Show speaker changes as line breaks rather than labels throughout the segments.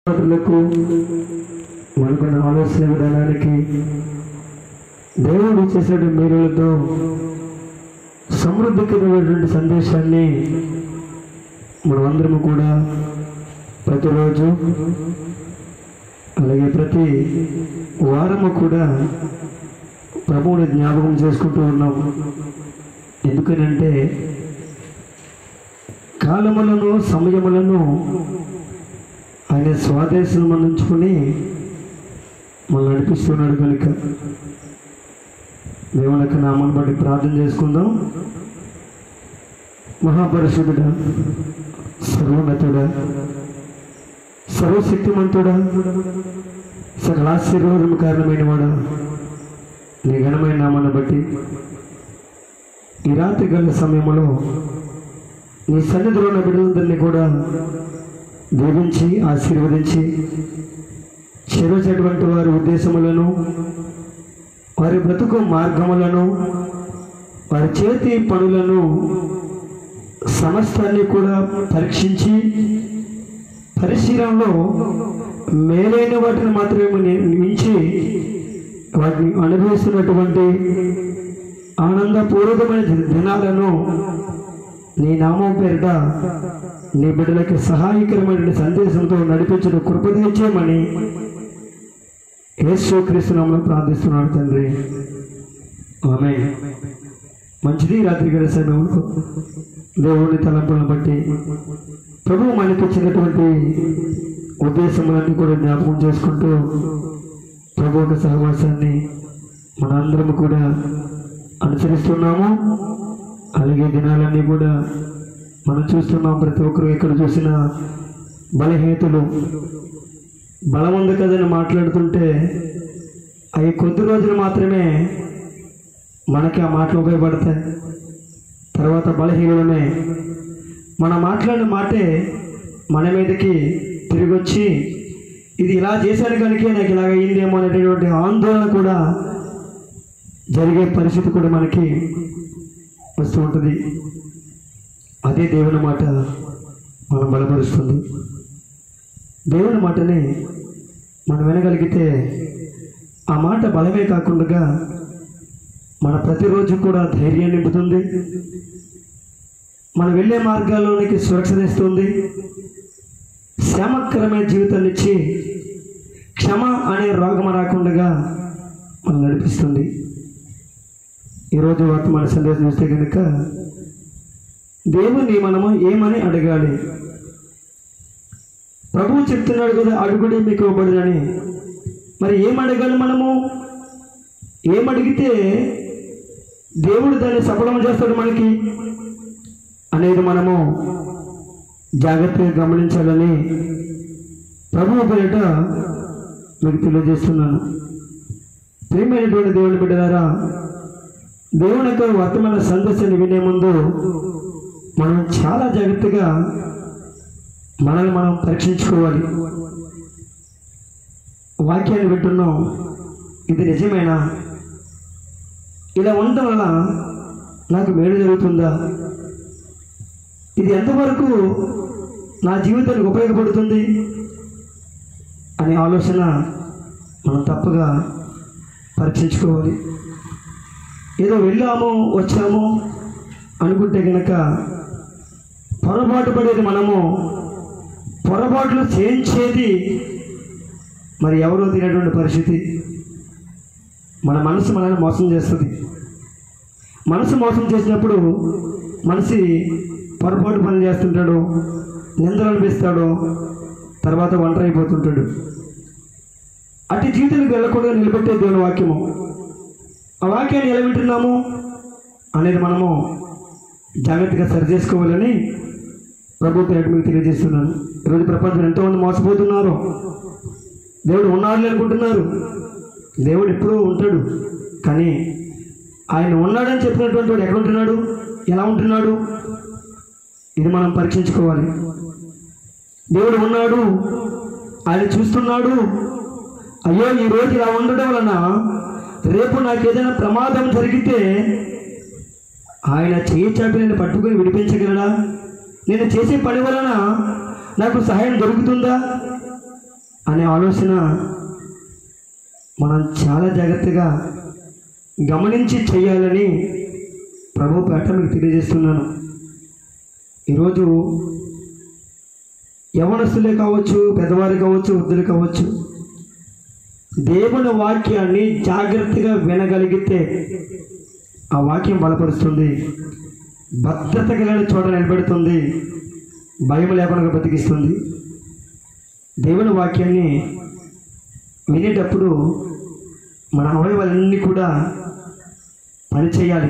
మాటలకు మనకున్న ఆలోచన విధానానికి దేవుడు చేసిన మేలులతో సమృద్ధికరమైనటువంటి సందేశాన్ని మనమందరము కూడా ప్రతిరోజు అలాగే ప్రతి వారము కూడా ప్రభువుని జ్ఞాపకం చేసుకుంటూ ఉన్నాం ఎందుకనంటే కాలములను సమయములను ఆయన స్వాదేశం ఉంచుకొని మనల్ని నడిపిస్తున్నాడు కనుక దేవుని యొక్క నామాన్ని బట్టి ప్రార్థన చేసుకుందాం మహాపరిశుద్ధుడా సర్వోన్నతుడా సర్వశక్తిమంతుడా సకల ఆశీర్వాదం కారణమైన వాడా నీ ఘనమైన నామాన్ని బట్టి ఈ రాత్రి గల సమయంలో నీ సన్నిధిలో ఉన్న బిడ్డలందరినీ కూడా దీవించి ఆశీర్వదించి చేరచేటువంటి వారి ఉద్దేశములను వారి బ్రతుకు మార్గములను వారి చేతి పనులను సమస్తాన్ని కూడా పరీక్షించి పరిశీలనలో మేలైన వాటిని మాత్రమే ని- మించి వాటిని అనుభవిస్తున్నటువంటి ఆనందపూర్వకమైన ది- దినాలను నీ నామం పేరిట నీ బిడ్డలకి సహాయకరమైన సందేశంతో నడిపించిన కృప తెచ్చేయమని యేసు క్రీస్తునామలో ప్రార్థిస్తున్నాడు తండ్రి ఆమె మంచిది రాత్రి గల సమయంలో దేవుని తలంపులను బట్టి ప్రభు మనకి ఇచ్చినటువంటి ఉద్దేశములన్నీ కూడా జ్ఞాపకం చేసుకుంటూ ప్రభు యొక్క సహవాసాన్ని మనందరం కూడా అనుసరిస్తున్నాము అలాగే దినాలన్నీ కూడా మనం చూస్తున్నాం ప్రతి ఒక్కరు ఎక్కడ చూసినా బలహీనతలు బలం ఉంది కదని మాట్లాడుతుంటే అవి కొద్ది రోజులు మాత్రమే మనకి ఆ మాటలు ఉపయోగపడతాయి తర్వాత బలహీనమే మనం మాట్లాడిన మాటే మన మీదకి తిరిగి వచ్చి ఇది ఇలా చేశాను కనుక నాకు ఇలాగ అయిందేమో అనేటటువంటి ఆందోళన కూడా జరిగే పరిస్థితి కూడా మనకి వస్తూ ఉంటుంది అదే దేవుని మాట మనం బలపరుస్తుంది దేవుని మాటని మనం వినగలిగితే ఆ మాట బలమే కాకుండా మన ప్రతిరోజు కూడా ధైర్యం నింపుతుంది మనం వెళ్ళే మార్గాల్లోనికి సురక్షిస్తుంది శ్యామకరమైన జీవితాన్ని ఇచ్చి క్షమ అనే రోగం రాకుండా మనం నడిపిస్తుంది ఈరోజు వర్తమాన సందేశం చూస్తే కనుక దేవుని మనము ఏమని అడగాలి ప్రభువు చెప్తున్నాడు కదా అడుగుడి మీకు ఇవ్వబడునని మరి ఏం అడగాలి మనము ఏం అడిగితే దేవుడు దాన్ని సఫలం చేస్తాడు మనకి అనేది మనము జాగ్రత్తగా గమనించాలని ప్రభువు పేరిట మీకు తెలియజేస్తున్నాను ప్రియమైనటువంటి దేవుని బిడ్డలారా దేవుని యొక్క వర్తమాన సందేశాన్ని వినే ముందు మనం చాలా జాగ్రత్తగా మనల్ని మనం పరీక్షించుకోవాలి వాక్యాన్ని వింటున్నాం ఇది నిజమేనా ఇలా ఉండటం వల్ల నాకు మేలు జరుగుతుందా ఇది ఎంతవరకు నా జీవితానికి ఉపయోగపడుతుంది అనే ఆలోచన మనం తప్పగా పరీక్షించుకోవాలి ఏదో వెళ్ళాము వచ్చాము అనుకుంటే కనుక పొరపాటు పడేది మనము పొరపాట్లు చేయించేది మరి ఎవరో తినేటువంటి పరిస్థితి మన మనసు మనల్ని మోసం చేస్తుంది మనసు మోసం చేసినప్పుడు మనిషి పొరపాటు పనులు చేస్తుంటాడు నిందలు అనిపిస్తాడు తర్వాత ఒంటరి అయిపోతుంటాడు అటు జీవితానికి వెళ్ళకుండా నిలబెట్టే దేవుని వాక్యము ఆ వాక్యాన్ని ఎలా వింటున్నాము అనేది మనము జాగ్రత్తగా సరి చేసుకోవాలని ప్రభు పేరు మీకు తెలియజేస్తున్నాను ఈరోజు ప్రపంచం ఎంతోమంది మోసపోతున్నారు దేవుడు ఉన్నాడు అనుకుంటున్నారు దేవుడు ఎప్పుడూ ఉంటాడు కానీ ఆయన ఉన్నాడని చెప్పినటువంటి వాడు ఎక్కడ ఉంటున్నాడు ఎలా ఉంటున్నాడు ఇది మనం పరీక్షించుకోవాలి దేవుడు ఉన్నాడు ఆయన చూస్తున్నాడు అయ్యో ఈ రోజు ఇలా ఉండడం వలన రేపు నాకు ఏదైనా ప్రమాదం జరిగితే ఆయన చేయి చాపి నేను పట్టుకుని విడిపించగలడా నేను చేసే పని వలన నాకు సహాయం దొరుకుతుందా అనే ఆలోచన మనం చాలా జాగ్రత్తగా గమనించి చేయాలని ప్రభు పేట మీకు తెలియజేస్తున్నాను ఈరోజు యవనస్తులే కావచ్చు పెద్దవారు కావచ్చు వృద్ధులు కావచ్చు దేవుని వాక్యాన్ని జాగ్రత్తగా వినగలిగితే ఆ వాక్యం బలపరుస్తుంది భద్రత కలిగిన చోట నిలబెడుతుంది భయం లేకుండా బతికిస్తుంది దేవుని వాక్యాన్ని వినేటప్పుడు మన అవయవాలన్నీ కూడా పనిచేయాలి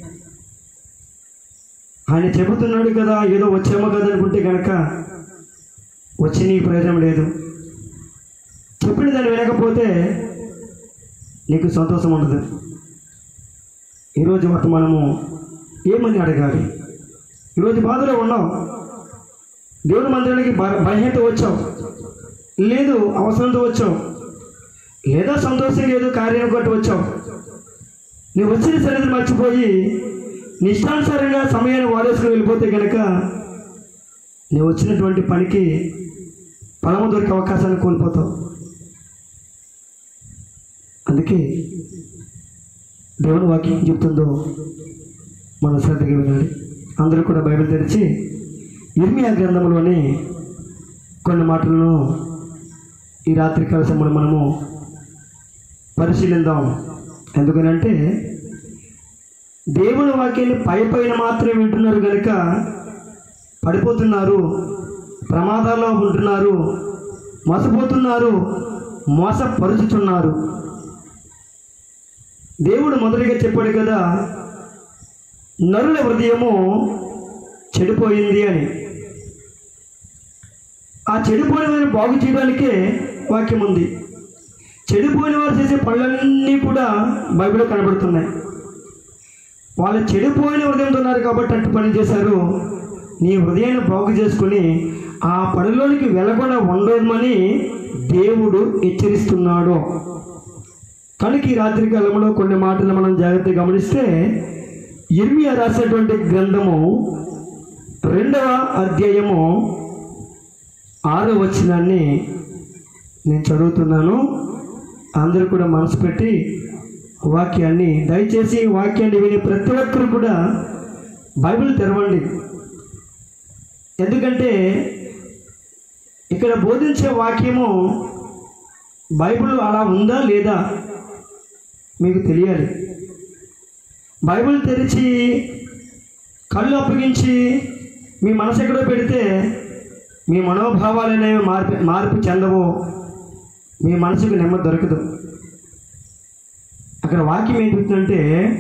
ఆయన చెబుతున్నాడు కదా ఏదో వచ్చామో కదా అనుకుంటే కనుక వచ్చి నీ ప్రయోజనం లేదు చెప్పిన దాన్ని వినకపోతే నీకు సంతోషం ఉండదు ఈరోజు వర్తమానము ఏమని అడగాలి ఈరోజు బాధలో ఉన్నావు దేవుని మందిరానికి బ బలహీనత వచ్చావు లేదు అవసరంతో వచ్చావు లేదా సంతోషంగా ఏదో కార్యం కొట్టి వచ్చావు నువ్వు వచ్చిన సరిది మర్చిపోయి నిష్టానుసారంగా సమయాన్ని వాడేసుకుని వెళ్ళిపోతే కనుక నువ్వు వచ్చినటువంటి పనికి ఫలము దొరికే అవకాశాన్ని కోల్పోతావు అందుకే దేవుని వాక్యం ఏం చెప్తుందో మన శ్రద్ధగా వినాలి అందరూ కూడా బైబిల్ తెరిచి ఇర్మియా గ్రంథంలోని కొన్ని మాటలను ఈ రాత్రి కలసములు మనము పరిశీలిద్దాం ఎందుకనంటే దేవుని వాక్యాన్ని పై పైన మాత్రమే వింటున్నారు కనుక పడిపోతున్నారు ప్రమాదాల్లో ఉంటున్నారు మోసపోతున్నారు మోసపరుచుతున్నారు దేవుడు మొదటిగా చెప్పాడు కదా నరుల హృదయము చెడిపోయింది అని ఆ చెడిపోయిన వారిని బాగు చేయడానికే వాక్యం ఉంది చెడిపోయిన వారు చేసే పనులన్నీ కూడా బైబిల్లో కనబడుతున్నాయి వాళ్ళు చెడిపోయిన హృదయంతో ఉన్నారు కాబట్టి అట్టు పని చేశారు నీ హృదయాన్ని బాగు చేసుకుని ఆ పనిలోనికి వెళ్ళకుండా ఉండమని దేవుడు హెచ్చరిస్తున్నాడు కనుక ఈ రాత్రి కాలంలో కొన్ని మాటలు మనం జాగ్రత్తగా గమనిస్తే ఇర్మియా రాసినటువంటి గ్రంథము రెండవ అధ్యాయము ఆరో వచనాన్ని నేను చదువుతున్నాను అందరూ కూడా మనసు పెట్టి వాక్యాన్ని దయచేసి వాక్యాన్ని విని ప్రతి ఒక్కరు కూడా బైబిల్ తెరవండి ఎందుకంటే ఇక్కడ బోధించే వాక్యము బైబిల్ అలా ఉందా లేదా మీకు తెలియాలి బైబిల్ తెరిచి కళ్ళు అప్పగించి మీ మనసు ఎక్కడో పెడితే మీ మనోభావాలు అనేవి మార్పు మార్పు చెందవు మీ మనసుకు నెమ్మది దొరకదు అక్కడ వాక్యం ఏం చెప్తుందంటే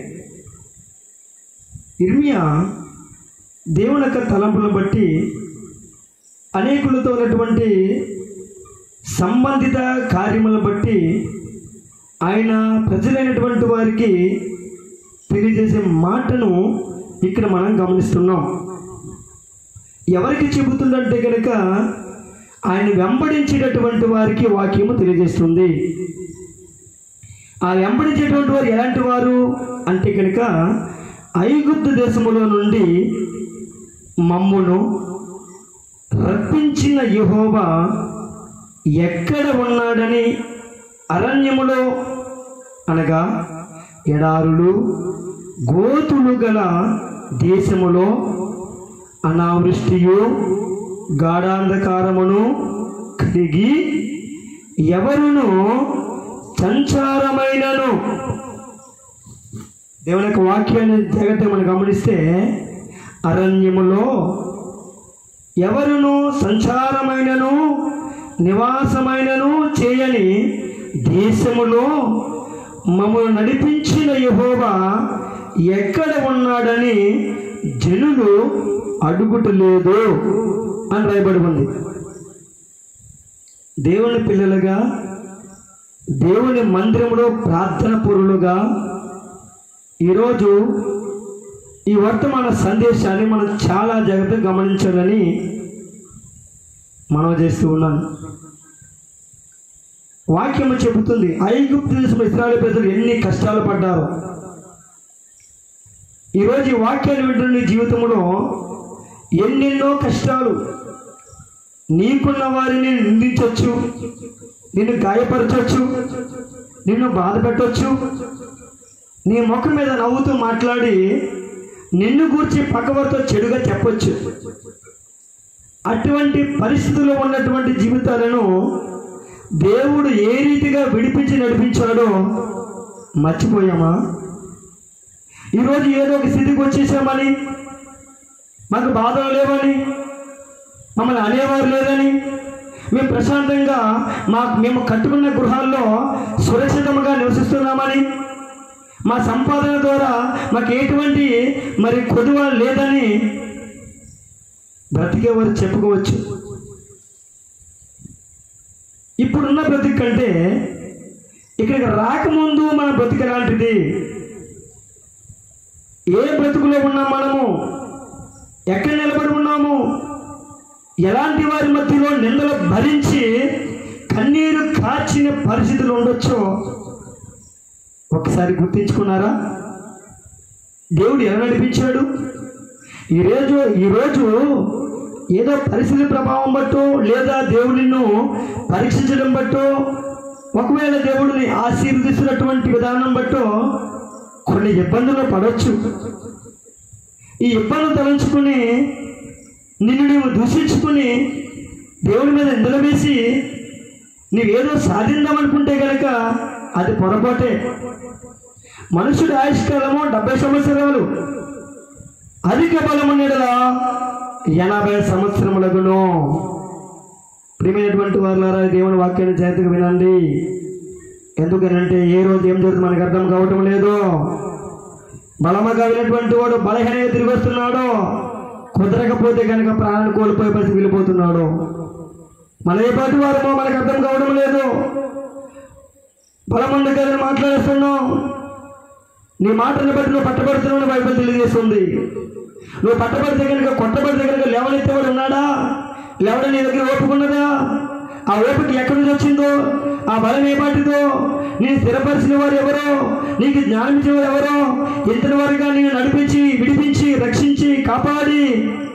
ఇర్మియా దేవుని యొక్క తలంపులను బట్టి అనేకులతో ఉన్నటువంటి సంబంధిత కార్యములను బట్టి ఆయన ప్రజలైనటువంటి వారికి తెలియజేసే మాటను ఇక్కడ మనం గమనిస్తున్నాం ఎవరికి చెబుతుందంటే కనుక ఆయన వెంబడించేటటువంటి వారికి వాక్యము తెలియజేస్తుంది ఆ వెంబడించేటువంటి వారు ఎలాంటి వారు అంటే కనుక ఐగుప్తు దేశములో నుండి మమ్మును రప్పించిన యెహోవా ఎక్కడ ఉన్నాడని అరణ్యములో అనగా ఎడారులు గోతులు గల దేశములో అనావృష్టియు గాఢాంధకారమును కలిగి ఎవరును సంచారమైనను దేవుని యొక్క వాక్యాన్ని జాగ్రత్తగా మనం గమనిస్తే అరణ్యములో ఎవరును సంచారమైనను నివాసమైనను చేయని దేశములో మమ్మల్ని నడిపించిన యెహోవా ఎక్కడ ఉన్నాడని జనులు అడుగుటలేదు అని రాయబడి ఉంది దేవుని పిల్లలుగా దేవుని మందిరములో ప్రార్థన పూర్వులుగా ఈరోజు ఈ వర్తమాన సందేశాన్ని మనం చాలా జాగ్రత్తగా గమనించాలని మనం చేస్తూ ఉన్నాం వాక్యము చెబుతుంది ఐగుప్తు దేశం ఇస్రాయల్ ప్రజలు ఎన్ని కష్టాలు పడ్డారో ఈరోజు ఈ వాక్యాన్ని వింటున్న నీ జీవితంలో ఎన్నెన్నో కష్టాలు నీకున్న వారిని నిందించవచ్చు నిన్ను గాయపరచవచ్చు నిన్ను బాధ పెట్టవచ్చు నీ ముఖం మీద నవ్వుతూ మాట్లాడి నిన్ను గూర్చి పక్కవారితో చెడుగా చెప్పొచ్చు అటువంటి పరిస్థితుల్లో ఉన్నటువంటి జీవితాలను దేవుడు ఏ రీతిగా విడిపించి నడిపించాడో మర్చిపోయామా ఈరోజు ఏదో ఒక స్థితికి వచ్చేసామని మాకు బాధలు లేవని మమ్మల్ని అనేవారు లేదని మేము ప్రశాంతంగా మా మేము కట్టుకున్న గృహాల్లో సురక్షితంగా నివసిస్తున్నామని మా సంపాదన ద్వారా మాకు ఎటువంటి మరి కొదువ లేదని బ్రతికేవారు చెప్పుకోవచ్చు ఇప్పుడున్న బ్రతికి కంటే ఇక్కడికి రాకముందు మన బ్రతికి ఎలాంటిది ఏ బ్రతుకులో ఉన్నాం మనము ఎక్కడ నిలబడి ఉన్నాము ఎలాంటి వారి మధ్యలో నిందలు భరించి కన్నీరు కార్చిన పరిస్థితులు ఉండొచ్చో ఒకసారి గుర్తించుకున్నారా దేవుడు ఎలా నడిపించాడు ఈరోజు ఈరోజు ఏదో పరిస్థితి ప్రభావం బట్టో లేదా దేవుడు నిన్ను పరీక్షించడం బట్టో ఒకవేళ దేవుడిని ఆశీర్వదిస్తున్నటువంటి విధానం బట్టో కొన్ని ఇబ్బందులు పడవచ్చు ఈ ఇబ్బందులు తలంచుకుని నిన్ను నీవు దూషించుకుని దేవుడి మీద నిందలు వేసి నీవేదో సాధిందామనుకుంటే కనుక అది పొరపాటే మనుషుడి ఆయుష్కాలము డెబ్బై సంవత్సరాలు అధిక బలము నీడల ఎనభై సంవత్సరములగును ప్రియమైనటువంటి వారులారా దేవుని వాక్యాన్ని జాగ్రత్తగా వినండి ఎందుకనంటే ఏ రోజు ఏం జరుగుతుంది మనకు అర్థం కావటం లేదు బలముగా వెళ్ళినటువంటి వాడు బలహీనంగా తిరిగి వస్తున్నాడు కుదరకపోతే కనుక ప్రాణాన్ని కోల్పోయే పరిస్థితి వెళ్ళిపోతున్నాడు మన ఏ పాటి వారమో మనకు అర్థం కావడం లేదు బలముంది కదా మాట్లాడేస్తున్నాం నీ మాటని బట్టి నువ్వు పట్టబడుతున్నావు బైబిల్ తెలియజేస్తుంది నువ్వు పట్టబడితే కనుక కొట్టబడితే కనుక లేవనెత్తేవాడు ఉన్నాడా లేవడ నీ దగ్గర ఓపుకున్నదా ఆ ఓపిక ఎక్కడి నుంచి వచ్చిందో ఆ బలం ఏ పాటిదో నేను స్థిరపరిచిన వారు ఎవరో నీకు జ్ఞానం ఇచ్చిన వారు ఎవరో ఇంతటి వరగా నేను నడిపించి విడిపించి రక్షించి కాపాడి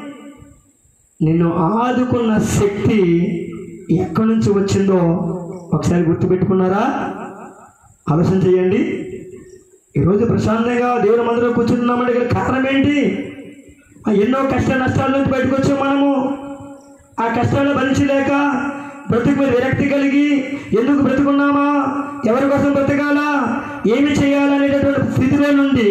నిన్ను ఆదుకున్న శక్తి ఎక్కడి నుంచి వచ్చిందో ఒకసారి గుర్తుపెట్టుకున్నారా ఆలోచన చేయండి ఈరోజు ప్రశాంతంగా దేవుని మందిలో కూర్చున్నామంటే ఇక్కడ కారణం ఏంటి ఆ ఎన్నో కష్ట నష్టాల నుంచి బయటకు వచ్చాం మనము ఆ కష్టాలు భరించలేక బ్రతుకు మీద విరక్తి కలిగి ఎందుకు బ్రతుకున్నామా ఎవరి కోసం బ్రతకాలా ఏమి చేయాలనేటటువంటి స్థితిలో నుండి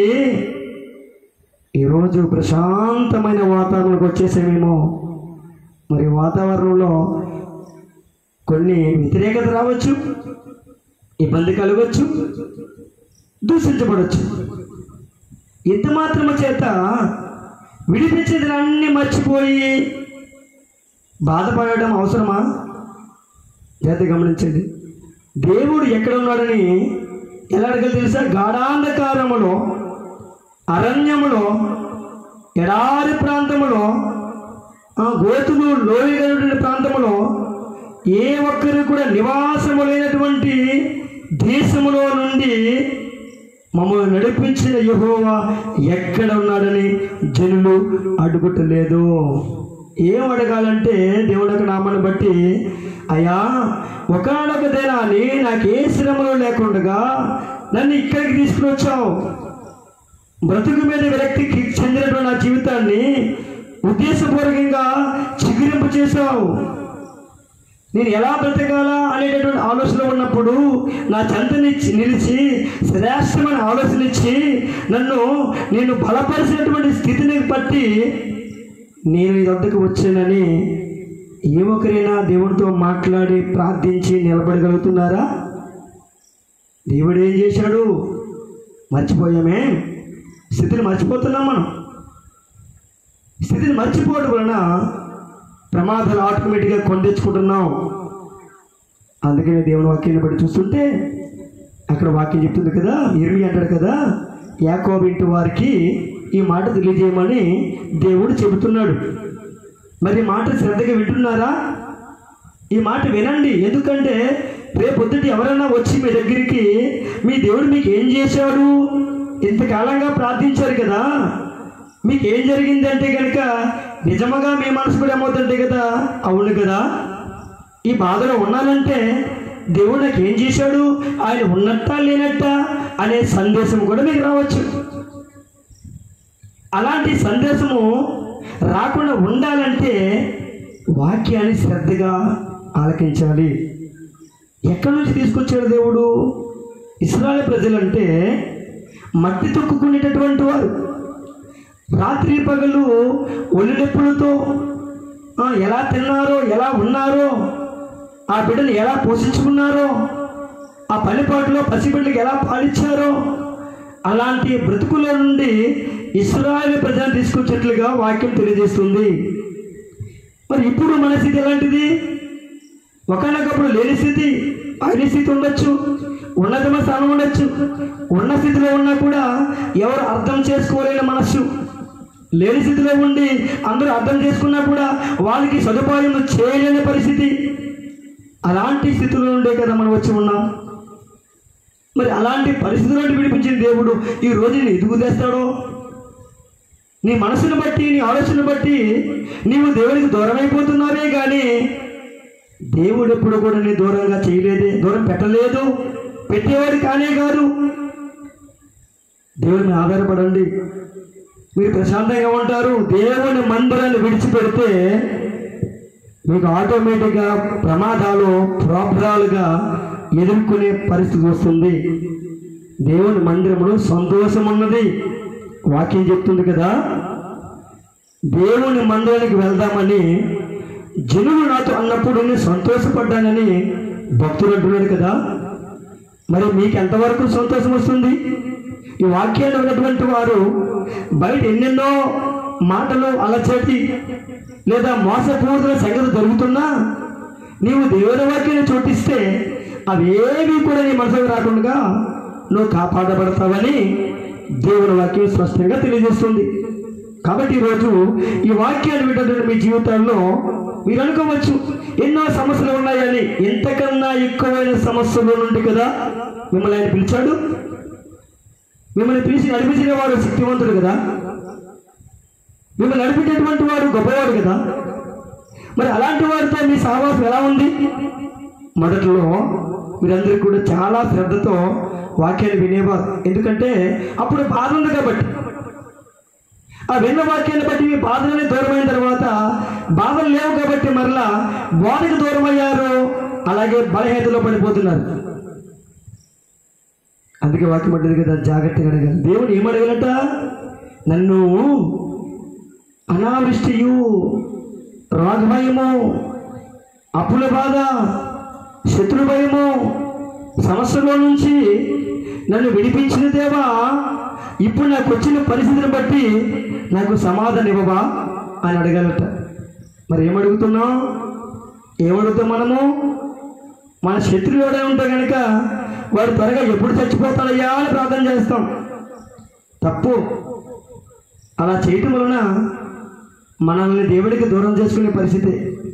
ఈరోజు ప్రశాంతమైన వాతావరణంకి వచ్చేసామేమో మరి వాతావరణంలో కొన్ని వ్యతిరేకత రావచ్చు ఇబ్బంది కలగవచ్చు దూషించబడవచ్చు ఇంత మాత్రము చేత విడిపించేది అన్ని మర్చిపోయి బాధపడడం అవసరమా జాగ్రత్త గమనించండి దేవుడు ఎక్కడ ఉన్నాడని ఎలా అడగలు తెలుసా గాఢాంధకారములో అరణ్యములో ఎడారి ప్రాంతములో ఆ గోతులు లోయగలిగిన ప్రాంతములో ఏ ఒక్కరు కూడా నివాసము లేనటువంటి దేశములో నుండి మమ్మల్ని నడిపించిన యెహోవా ఎక్కడ ఉన్నాడని జనులు అడుగుటలేదు ఏం అడగాలంటే దేవుడు యొక్క నామాన్ని బట్టి అయ్యా ఒకనొక దినాన్ని నాకు ఏ శ్రమలు లేకుండా నన్ను ఇక్కడికి తీసుకుని వచ్చావు బ్రతుకు మీద విరక్తికి చెందినటువంటి నా జీవితాన్ని ఉద్దేశపూర్వకంగా చిగురింపు చేశావు నేను ఎలా బ్రతకాలా అనేటటువంటి ఆలోచన ఉన్నప్పుడు నా చెంతని నిలిచి శ్రేష్టమైన ఆలోచన ఇచ్చి నన్ను నేను బలపరిచినటువంటి స్థితిని బట్టి నేను ఈ వద్దకు వచ్చానని ఏ ఒక్కరైనా దేవుడితో మాట్లాడి ప్రార్థించి నిలబడగలుగుతున్నారా దేవుడు ఏం చేశాడు మర్చిపోయామే స్థితిని మర్చిపోతున్నాం మనం స్థితిని మర్చిపోవడం వలన ప్రమాదాలు ఆటోమేటిక్గా కొండెచ్చుకుంటున్నాం అందుకనే దేవుని వాక్యాన్ని బట్టి చూస్తుంటే అక్కడ వాక్యం చెప్తుంది కదా ఇరవై అంటాడు కదా యాకోబు ఇంటి వారికి ఈ మాట తెలియజేయమని దేవుడు చెబుతున్నాడు మరి ఈ మాట శ్రద్ధగా వింటున్నారా ఈ మాట వినండి ఎందుకంటే రేపొద్దుటి ఎవరైనా వచ్చి మీ దగ్గరికి మీ దేవుడు మీకు ఏం చేశాడు ఇంతకాలంగా ప్రార్థించారు కదా మీకు ఏం జరిగిందంటే కనుక నిజముగా మీ మనసు కూడా ఏమవుతుంటే కదా అవును కదా ఈ బాధలో ఉన్నానంటే దేవుడు నాకు ఏం చేశాడు ఆయన ఉన్నట్ట లేనట్ట అనే సందేశం కూడా మీకు రావచ్చు అలాంటి సందేశము రాకుండా ఉండాలంటే వాక్యాన్ని శ్రద్ధగా ఆలకించాలి ఎక్కడి నుంచి తీసుకొచ్చాడు దేవుడు ఇస్రాయల్ ప్రజలంటే మట్టి తొక్కుకునేటటువంటి వారు రాత్రి పగలు ఒళ్ళినెప్పులతో ఆ, ఎలా తిన్నారో ఎలా ఉన్నారో ఆ బిడ్డను ఎలా పోషించుకున్నారో ఆ పనిపాటులో పసిబిడ్డకి ఎలా పాలించారో అలాంటి బ్రతుకుల నుండి ఇస్రాయల్ ప్రజలను తీసుకొచ్చేట్లుగా వాక్యం తెలియజేస్తుంది మరి ఇప్పుడు మన స్థితి ఎలాంటిది ఒకనొకప్పుడు లేని స్థితి అయిన స్థితి ఉండొచ్చు ఉన్నతమ స్థానం ఉండొచ్చు ఉన్న స్థితిలో ఉన్నా కూడా ఎవరు అర్థం చేసుకోలేని మనస్సు లేని స్థితిలో ఉండి అందరూ అర్థం చేసుకున్నా కూడా వాళ్ళకి సదుపాయం చేయలేని పరిస్థితి అలాంటి స్థితిలో ఉండే కదా మనం వచ్చి ఉన్నాం మరి అలాంటి పరిస్థితుల నుండి విడిపించిన దేవుడు ఈ రోజు నేను ఎదుగు తెస్తాడో నీ మనసును బట్టి నీ ఆలోచన బట్టి నీవు దేవునికి దూరం అయిపోతున్నావే కానీ దేవుడు ఎప్పుడు కూడా నీ దూరంగా చేయలేదే దూరం పెట్టలేదు పెట్టేవాడు కానే కాదు దేవుడిని ఆధారపడండి మీరు ప్రశాంతంగా ఉంటారు దేవుని మందిరాన్ని విడిచిపెడితే మీకు ఆటోమేటిక్గా ప్రమాదాలు ప్రాబ్లాలుగా ఎదుర్కొనే పరిస్థితి వస్తుంది దేవుని మందిరంలో సంతోషం ఉన్నది వాక్యం చెప్తుంది కదా దేవుని మందిరానికి వెళ్దామని జనులు నాతో అన్నప్పుడు నేను సంతోషపడ్డానని భక్తులు అంటున్నాడు కదా మరి మీకు ఎంతవరకు సంతోషం వస్తుంది ఈ వాక్యాన్ని ఉన్నటువంటి వారు బయట ఎన్నెన్నో మాటలు అలచటి లేదా మోసపూరిత సంగతి జరుగుతున్నా నీవు దేవుని వాక్యాన్ని చోటిస్తే అవేవి కూడా నీ మనసుకు రాకుండా నువ్వు కాపాడబడతావని దేవుని వాక్యం స్పష్టంగా తెలియజేస్తుంది కాబట్టి ఈరోజు ఈ వాక్యాన్ని వింటున్న మీ జీవితాల్లో మీరు అనుకోవచ్చు ఎన్నో సమస్యలు ఉన్నాయని ఎంతకన్నా ఎక్కువైన సమస్యల నుండి కదా మిమ్మల్ని ఆయన పిలిచాడు మిమ్మల్ని పిలిచి నడిపించిన వాడు శక్తివంతుడు కదా మిమ్మల్ని నడిపించేటువంటి వాడు గొప్పవాడు కదా మరి అలాంటి వారితో మీ సహవాసం ఎలా ఉంది మొదట్లో మీరందరూ కూడా చాలా శ్రద్ధతో వాక్యాన్ని వినేవారు ఎందుకంటే అప్పుడు బాధ ఉంది కాబట్టి ఆ విన్న వాక్యాన్ని బట్టి మీ బాధలనే దూరమైన తర్వాత బాధలు లేవు కాబట్టి మరలా బోధకు దూరం అయ్యారు అలాగే బలహీనతలో పడిపోతున్నారు అందుకే వాక్యం పడ్డది కదా జాగ్రత్తగా అడగాలి దేవుడు ఏమడగలట నన్ను అనావృష్టియు రోగభయము అప్పుల బాధ శత్రు భయము సమస్యలో నుంచి నన్ను విడిపించిన దేవా ఇప్పుడు నాకు వచ్చిన పరిస్థితిని బట్టి నాకు సమాధానం ఇవ్వవా అని అడగలట మరి ఏమడుగుతున్నాం ఏమడుగుతాం మనము మన శత్రువు ఎవడై ఉంటే కనుక వాడు త్వరగా ఎప్పుడు చచ్చిపోతాడయ్యా అని ప్రార్థన చేస్తాం తప్పు అలా చేయటం వలన మనల్ని దేవుడికి దూరం చేసుకునే పరిస్థితి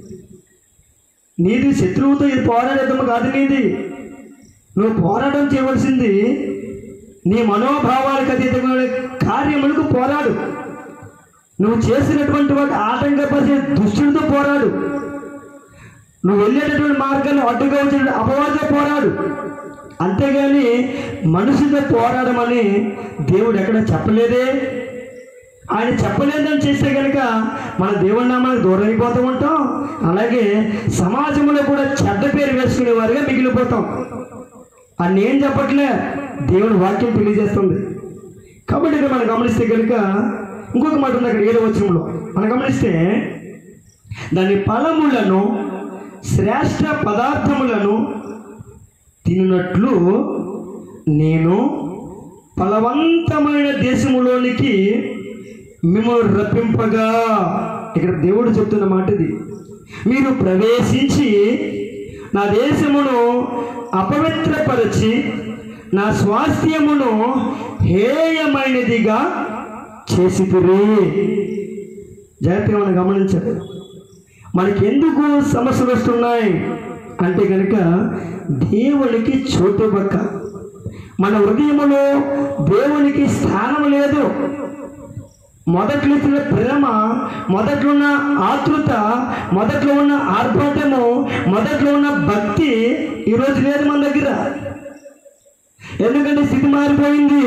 నీది శత్రువుతో ఇది పోరాడేద్దాం కాదు నీది నువ్వు పోరాటం చేయవలసింది నీ మనోభావాలకు అతీతమైన కార్యములకు పోరాడు నువ్వు చేసినటువంటి వాటి ఆటంకపరిచే దుష్టుడితో పోరాడు నువ్వు వెళ్ళేటటువంటి మార్గాన్ని అడ్డుగా వచ్చిన అపవాదితో పోరాడు అంతేగాని మనిషితో పోరాడమని దేవుడు ఎక్కడ చెప్పలేదే ఆయన చెప్పలేదని చేస్తే కనుక మన దేవుడి నామానికి దూరం అయిపోతూ ఉంటాం అలాగే సమాజంలో కూడా చెడ్డ పేరు వేసుకునే వారిగా మిగిలిపోతాం అని ఏం చెప్పట్లే దేవుని వాక్యం తెలియజేస్తుంది కాబట్టి ఇక్కడ మనం గమనిస్తే కనుక ఇంకొక మాట ఉంది అక్కడ ఏదో వచనంలో మనం గమనిస్తే దాని ఫలములను శ్రేష్ట పదార్థములను తిన్నట్లు నేను ఫలవంతమైన దేశములోనికి మిమ్మల్ని రప్పింపగా ఇక్కడ దేవుడు చెప్తున్న మాట ఇది మీరు ప్రవేశించి నా దేశమును అపవిత్రపరిచి నా స్వాస్థ్యమును హేయమైనదిగా చేసితిరి జాగ్రత్తగా మనం గమనించాలి మనకి ఎందుకు సమస్యలు వస్తున్నాయి అంటే కనుక దేవునికి చోటు పక్క మన హృదయములో దేవునికి స్థానం లేదు మొదట్లో ఇచ్చిన ప్రేమ మొదట్లో ఉన్న ఆతృత మొదట్లో ఉన్న ఆర్భాటము మొదట్లో ఉన్న భక్తి ఈరోజు లేదు మన దగ్గర ఎందుకంటే స్థితి మారిపోయింది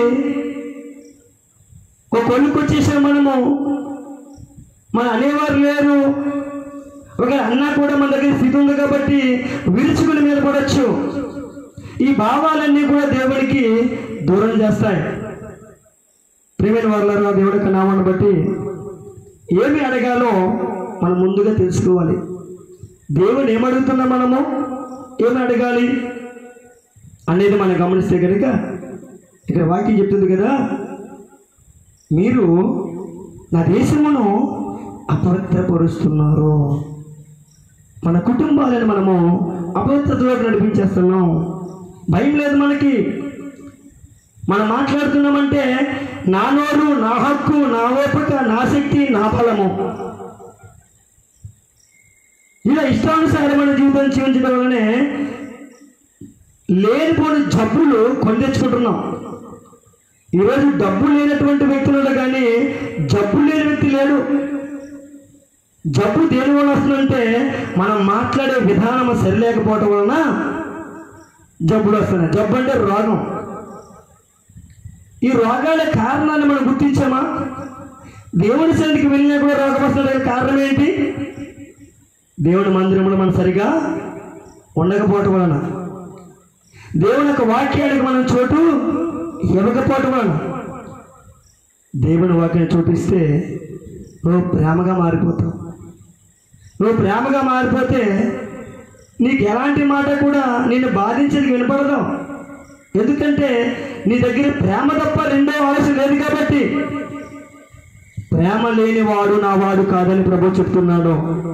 ఒక కొడుకు వచ్చేసాం మనము మన అనేవారు లేరు ఒక అన్నా కూడా మన దగ్గర స్థితి ఉంది కాబట్టి విరుచుకుని మీద పడవచ్చు ఈ భావాలన్నీ కూడా దేవుడికి దూరం చేస్తాయి ప్రేమైన వాళ్ళ దేవుడి యొక్క నామాన్ని బట్టి ఏమి అడగాలో మనం ముందుగా తెలుసుకోవాలి దేవుని ఏమడుగుతున్నాం మనము ఏమి అడగాలి అనేది మనం గమనిస్తే కనుక ఇక్కడ వాక్యం చెప్తుంది కదా మీరు నా దేశమును అపవిత్రపరుస్తున్నారు మన కుటుంబాలను మనము అపవిత్రతలోకి నడిపించేస్తున్నాం భయం లేదు మనకి మనం మాట్లాడుతున్నామంటే నా నోరు నా హక్కు నా ఓపిక నా శక్తి నా బలము ఇలా ఇష్టానుసారమైన జీవితం జీవించడం వల్లనే లేనిపోని జబ్బులు కొని తెచ్చుకుంటున్నాం ఈరోజు డబ్బు లేనటువంటి వ్యక్తులు కానీ జబ్బు లేని వ్యక్తి లేడు జబ్బు దేని వల్ల వస్తుందంటే మనం మాట్లాడే విధానం సరిలేకపోవటం వలన జబ్బులు వస్తున్నాయి జబ్బు అంటే రోగం ఈ రోగాల కారణాన్ని మనం గుర్తించామా దేవుని సన్నిధికి వెళ్ళినా కూడా రోగం వస్తుండడానికి కారణం ఏంటి దేవుని మందిరంలో మనం సరిగా ఉండకపోవటం వలన దేవుని యొక్క వాక్యానికి మనం చోటు ఇవ్వకపోవటం వలన దేవుని వాక్యాన్ని చోటిస్తే నువ్వు ప్రేమగా మారిపోతావు నువ్వు ప్రేమగా మారిపోతే నీకు ఎలాంటి మాట కూడా నిన్ను బాధించేది వినపడదు ఎందుకంటే నీ దగ్గర ప్రేమ తప్ప రెండో ఆలోచన లేదు కాబట్టి ప్రేమ లేనివాడు నా వాడు కాదని ప్రభు చెప్తున్నాడు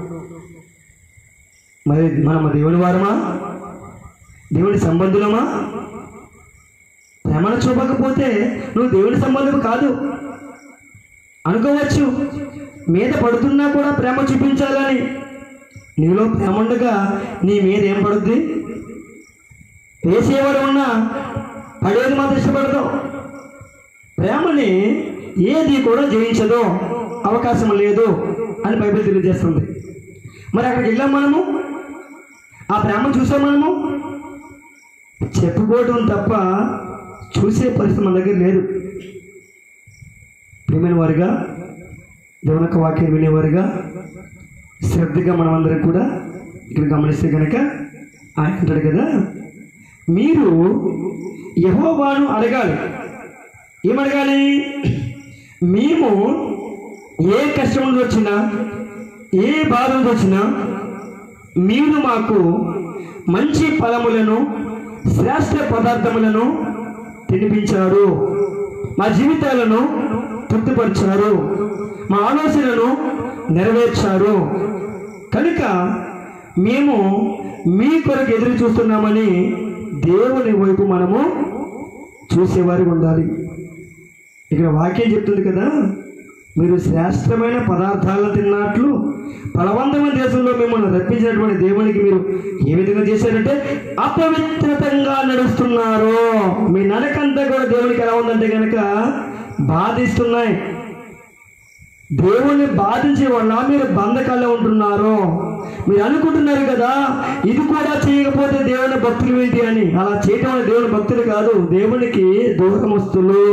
మరి మనం దేవుని వారమా దేవుని సంబంధులమా ప్రేమను చూపకపోతే నువ్వు దేవుని సంబంధం కాదు అనుకోవచ్చు మీద పడుతున్నా కూడా ప్రేమ చూపించాలని నీలో ప్రేమ ఉండగా నీ మీద ఏం పడుద్ది వేసేవాడు ఉన్నా పడేది మాత్రం ఇష్టపడతావు ప్రేమని ఏది కూడా జయించదు అవకాశం లేదు అని బైబిల్ తెలియజేస్తుంది మరి అక్కడికి వెళ్ళాం మనము ఆ ప్రేమ చూసాం మనము చెప్పుకోవటం తప్ప చూసే పరిస్థితి మన దగ్గర లేదు ప్రియమైన వారిగా దేవుని యొక్క వాక్యం వినేవారుగా శ్రద్ధగా మనం అందరం కూడా ఇక్కడ గమనిస్తే కనుక ఆయన అంటాడు కదా మీరు యహోవాను అడగాలి ఏమడగాలి మేము ఏ కష్టం నుండి వచ్చినా ఏ బాధ నుండి వచ్చినా మీరు మాకు మంచి ఫలములను శ్రేష్ఠ పదార్థములను తినిపించారు మా జీవితాలను తృప్తిపరిచారు మా ఆలోచనలను నెరవేర్చారు కనుక మేము మీ కొరకు ఎదురు చూస్తున్నామని దేవుని వైపు మనము చూసేవారి ఉండాలి ఇక్కడ వాక్యం చెప్తుంది కదా మీరు శ్రేష్టమైన పదార్థాలను తిన్నట్లు ఫలవంతమైన దేశంలో మిమ్మల్ని రప్పించినటువంటి దేవునికి మీరు ఏ విధంగా చేశారంటే అపవిత్రతంగా నడుస్తున్నారు మీ నడకంతా కూడా దేవునికి ఎలా ఉందంటే కనుక బాధిస్తున్నాయి దేవుణ్ణి బాధించే వల్ల మీరు బంధకాల్లో ఉంటున్నారు మీరు అనుకుంటున్నారు కదా ఇది కూడా చేయకపోతే దేవుని భక్తులు ఏంటి అని అలా చేయటం వల్ల దేవుని భక్తులు కాదు దేవునికి దూరమస్తులు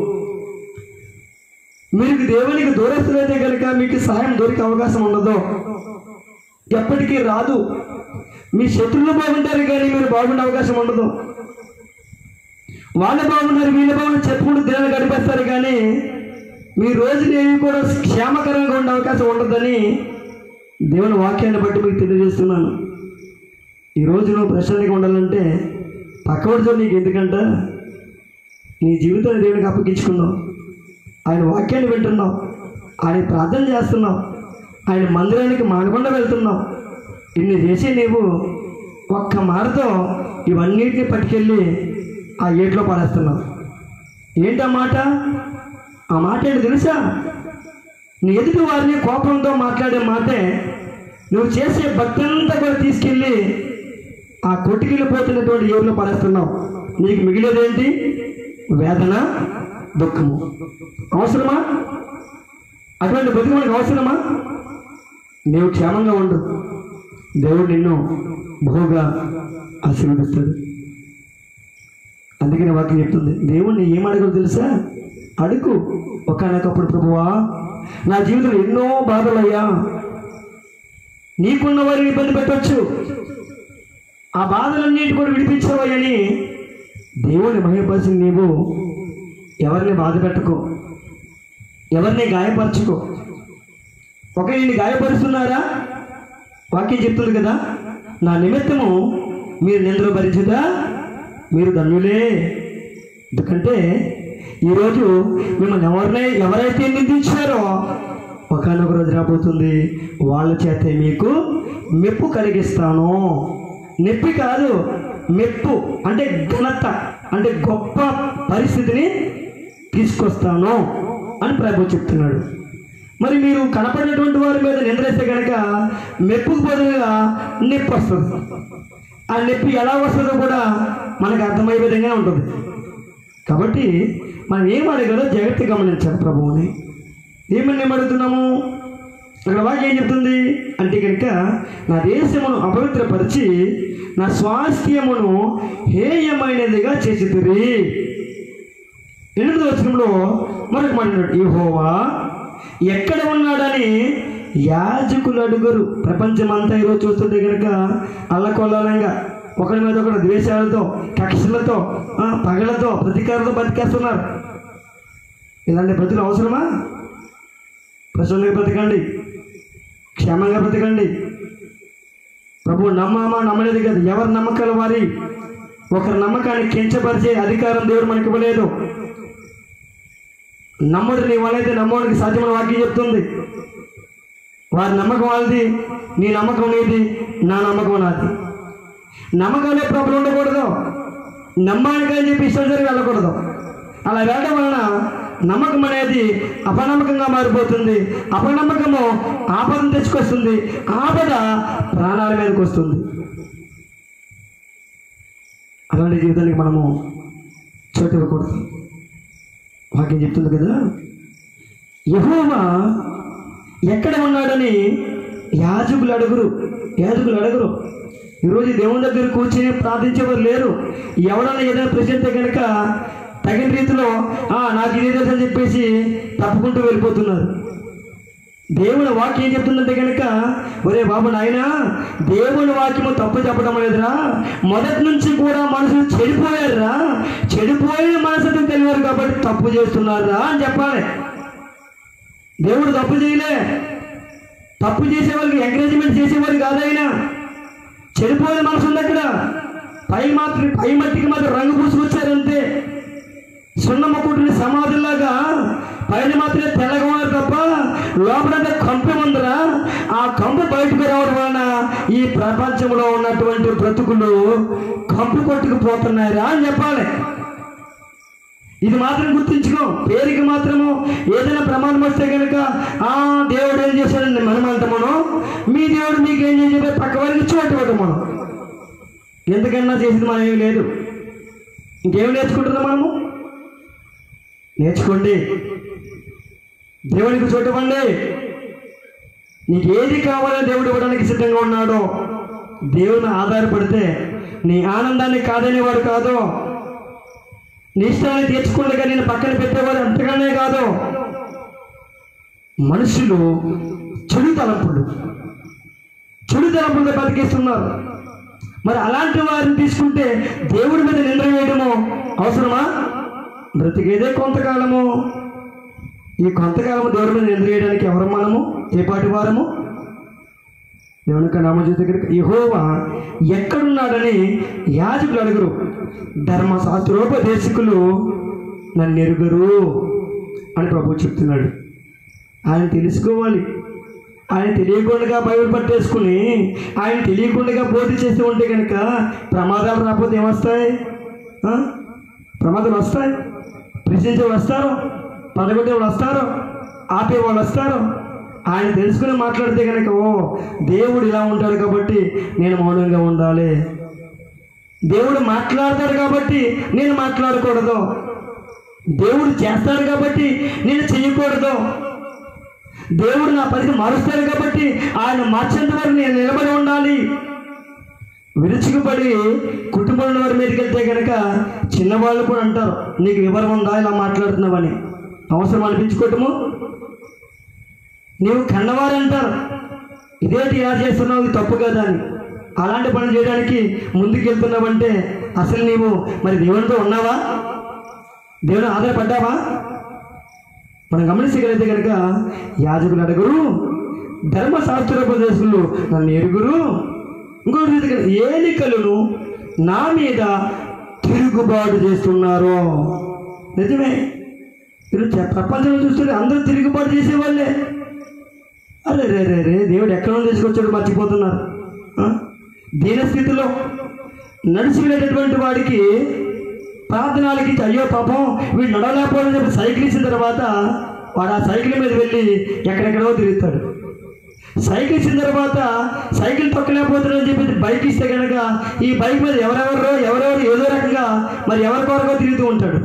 మీరు దేవునికి దూరస్తులైతే కనుక మీకు సహాయం దొరికే అవకాశం ఉండదు ఎప్పటికీ రాదు మీ శత్రువులు బాగుంటారు కానీ మీరు బాగుండే అవకాశం ఉండదు వాళ్ళు బాగున్నారు వీళ్ళు బాగున్నారు చెప్పుకుంటూ దినాలు గడిపేస్తారు కానీ మీ రోజులు ఏవి కూడా క్షేమకరంగా ఉండే అవకాశం ఉండదని దేవుని వాక్యాన్ని బట్టి మీకు తెలియజేస్తున్నాను ఈ రోజు నువ్వు ప్రశాంతంగా ఉండాలంటే పక్కవాడితో నీకు ఎందుకంట నీ జీవితాన్ని దేవునికి అప్పగించుకున్నావు ఆయన వాక్యాన్ని వింటున్నావు ఆయన ప్రార్థన చేస్తున్నావు ఆయన మందిరానికి మానకుండా వెళ్తున్నావు ఇన్ని చేసి నీవు ఒక్క మాటతో ఇవన్నిటిని పట్టుకెళ్ళి ఆ ఏట్లో పడేస్తున్నావు ఏంటి ఆ మాట ఆ మాట ఏంటి తెలుసా నీ ఎదుటి వారిని కోపంతో మాట్లాడే మాటే నువ్వు చేసే భక్తి అంతా కూడా తీసుకెళ్ళి ఆ కొట్టుకెళ్ళిపోతున్నటువంటి ఏరులో పడేస్తున్నావు నీకు మిగిలేదేంటి వేదన దుఃఖము అవసరమా అటువంటి బతుకు మనకు అవసరమా నీవు క్షేమంగా ఉండు దేవుడు నిన్ను బహుగా ఆశీర్వదిస్తాడు అందుకని వాక్యం చెప్తుంది దేవుణ్ణి ఏం అడగదు తెలుసా అడుగు ఒకనొకప్పుడు ప్రభువా నా జీవితంలో ఎన్నో బాధలయ్యా నీకున్న వారిని ఇబ్బంది పెట్టొచ్చు ఆ బాధలన్నింటి కూడా విడిపించవని దేవుని మహిమపరిచి నీవు ఎవరిని బాధ పెట్టుకో ఎవరిని గాయపరచుకో ఒక నిన్ను గాయపరుస్తున్నారా వాక్యం చెప్తుంది కదా నా నిమిత్తము మీరు నిందలు భరించుదా మీరు ధన్యులే ఎందుకంటే ఈరోజు మిమ్మల్ని ఎవరినై ఎవరైతే నిందించారో ఒకనొక రోజు రాబోతుంది వాళ్ళ చేతే మీకు మెప్పు కలిగిస్తాను నొప్పి కాదు మెప్పు అంటే ఘనత అంటే గొప్ప పరిస్థితిని తీసుకొస్తాను అని ప్రభు చెప్తున్నాడు మరి మీరు కనపడినటువంటి వారి మీద నిందలేస్తే కనుక మెప్పుకు బదులుగా నొప్పి వస్తుంది ఆ నొప్పి ఎలా వస్తుందో కూడా మనకు అర్థమయ్యే విధంగా ఉంటుంది కాబట్టి మనం ఏం అడగాలో జాగ్రత్త గమనించాలి ప్రభువుని ఏమని మేము అడుగుతున్నాము అక్కడ వాక్యం ఏం చెప్తుంది అంటే కనుక నా దేశమును అపవిత్రపరిచి నా స్వాస్థ్యమును హేయమైనదిగా చేసితిరి ఎనిమిది వచనంలో మరొక మాట యహోవా ఎక్కడ ఉన్నాడని యాజకులు అడుగురు ప్రపంచమంతా ఈరోజు చూస్తుంటే కనుక అల్లకొల్లంగా ఒకరి మీద ఒకరు ద్వేషాలతో కక్షలతో ఆ, పగలతో ప్రతీకారంతో బతికేస్తున్నారు ఇలాంటి బ్రతులు అవసరమా ప్రజలకు బ్రతకండి క్షేమంగా బ్రతకండి ప్రభు నమ్మామా నమ్మలేదు కదా ఎవరి నమ్మకాలు వారి ఒకరి నమ్మకాన్ని కించపరిచే అధికారం దేవుడు మనకి ఇవ్వలేదు నమ్ముడు నీ వాళ్ళైతే నమ్మడానికి సాధ్యమైన వాక్యం చెప్తుంది వారి నమ్మకం వాళ్ళది నీ నమ్మకం నీది నా నమ్మకం నాది నమ్మకాలే ప్రాబ్లం ఉండకూడదు నమ్మానికి అని చెప్పి ఇష్టం జరిగి వెళ్ళకూడదు అలా వెళ్ళడం వలన నమ్మకం అనేది అపనమ్మకంగా మారిపోతుంది అపనమ్మకము ఆపదను తెచ్చుకొస్తుంది ఆపద ప్రాణాల మీదకి వస్తుంది అలాంటి జీవితానికి మనము చోటు ఇవ్వకూడదు వాక్యం చెప్తుంది కదా యహోవా ఎక్కడ ఉన్నాడని యాజకులు అడుగురు యాజకులు అడుగురు ఈరోజు దేవుని దగ్గర కూర్చొని ప్రార్థించేవారు లేరు ఎవడన్నా ఏదైనా ప్రశ్నిస్తే కనుక తగిన రీతిలో "ఆ, నాకు ఇదే తెలుసు" అని చెప్పేసి తప్పుకుంటూ వెళ్ళిపోతున్నారు దేవుని వాక్యం ఏం చెప్తుందంటే కనుక ఒరే బాబు నాయన దేవుని వాక్యము తప్పు చెప్పడం లేదురా మొదటి నుంచి కూడా మనుషులు చెడిపోయారురా చెడిపోయిన మనసుతో తెలియరు కాబట్టి తప్పు చేస్తున్నారా అని చెప్పాలి దేవుడు తప్పు చేయలే తప్పు చేసే వాళ్ళకి ఎంకరేజ్మెంట్ చేసేవాడు కాదైనా చెడిపోయిన మనసు ఉంది అక్కడ పై మాత్రం పై మట్టికి మాత్రం రంగు పూసుకొచ్చారంతే సున్నమ్మ కుట్టిన సమాధుల్లాగా పైన మాత్రమే తెల్లగా ఉన్నారు తప్ప లోపలంతా కంపె ఉందిరా ఆ కంపు బయటకు రావడం వలన ఈ ప్రపంచంలో ఉన్నటువంటి బ్రతుకులు కంపు కొట్టుకుపోతున్నాయిరా అని చెప్పాలి ఇది మాత్రం గుర్తుంచుకో పేరుకి మాత్రము ఏదైనా ప్రమాదం వస్తే కనుక ఆ దేవుడు ఏం చేశాడండి మనం అంటామను మీ దేవుడు మీకు ఏం చేసి పక్క వారికి చోటు ఇవ్వటం మనం ఎందుకన్నా చేసింది మనం ఏమీ లేదు ఇంకేం నేర్చుకుంటున్నాం మనము నేర్చుకోండి దేవునికి చోటు ఇవ్వండి నీకు ఏది కావాలని దేవుడు ఇవ్వడానికి సిద్ధంగా ఉన్నాడో దేవుని ఆధారపడితే నీ ఆనందాన్ని కాదనేవాడు కాదు నీ ఇష్టాన్ని తీర్చుకుండగా నేను పక్కన పెట్టేవాడు అంతగానే కాదు మనుషులు చెడు తలంపులు చెడు తలంపులతో బతికేస్తున్నారు మరి అలాంటి వారిని తీసుకుంటే దేవుడి మీద నింద వేయడము అవసరమా బ్రతికేదే కొంతకాలము ఈ కొంతకాలము దేవుడి మీద నింద వేయడానికి ఎవరు మనము ఏ పాటి వారము దేవుని యొక్క నామజ్యోతి దగ్గర యహోవా ఎక్కడున్నాడని యాజకులు అడుగురు ధర్మశాస్త్రోపదేశకులు నన్ను ఎరుగరు అని ప్రభు చెప్తున్నాడు ఆయన తెలుసుకోవాలి ఆయన తెలియకుండా బైబిల్ పట్టేసుకుని ఆయన తెలియకుండా బోధి చేస్తూ ఉంటే కనుక ప్రమాదాలు రాకపోతే ఏమొస్తాయి ఆ? ప్రమాదాలు వస్తాయి ప్రశ్నించే వాళ్ళు వస్తారు పదకొండే వాళ్ళు వస్తారు ఆపే వాళ్ళు వస్తారు ఆయన తెలుసుకుని మాట్లాడితే కనుక ఓ దేవుడు ఇలా ఉంటాడు కాబట్టి నేను మౌనంగా ఉండాలి దేవుడు మాట్లాడతాడు కాబట్టి నేను మాట్లాడకూడదు దేవుడు చేస్తాడు కాబట్టి నేను చెయ్యకూడదు దేవుడు నా పరిస్థితి మారుస్తాడు కాబట్టి ఆయన మార్చేంత వరకు నేను నిలబడి ఉండాలి విరుచుకుపడి కుటుంబంలో వారి మీదకి వెళ్తే కనుక చిన్నవాళ్ళు కూడా అంటారు నీకు వివరం ఉందా ఇలా మాట్లాడుతున్నావని అవసరం అనిపించుకోవటము నీవు కన్నవారు అంటారు ఇదేంటి ఇలా చేస్తున్నావు ఇది తప్పు కదా అని అలాంటి పని చేయడానికి ముందుకు వెళ్తున్నావంటే అసలు నీవు మరి దేవునితో ఉన్నావా దేవుని ఆధారపడ్డావా మనం గమనించగలిగితే కనుక యాజకులు అడుగురు ధర్మశాస్త్రోపదేశులు నన్ను ఎరుగురు ఇంకొకటి రీతి కనుక ఏలికలను నా మీద తిరుగుబాటు చేస్తున్నారు నిజమే ఈరోజు చ- ప్రపంచంలో చూస్తుంటే అందరూ తిరుగుబాటు చేసేవాళ్ళే అరే రే రే రే దేవుడు ఎక్కడ నుండి తీసుకొచ్చాడు మర్చిపోతున్నారు ఆ? దీనస్థితిలో నడిచి వెళ్ళేటటువంటి వాడికి ప్రార్థనలకి అయ్యో పాపం వీడు నడవలేకపోవడం చెప్పి సైకిల్ ఇచ్చిన తర్వాత వాడు ఆ సైకిల్ మీద వెళ్ళి ఎక్కడెక్కడో తిరుగుతాడు సైకిల్ ఇచ్చిన తర్వాత సైకిల్ తొక్కలేకపోతున్నాడని చెప్పి బైక్ ఇస్తే కనుక ఈ బైక్ మీద ఎవరెవరో ఎవరెవరు ఏదో రకంగా మరి ఎవరి కొరకో తిరుగుతూ ఉంటాడు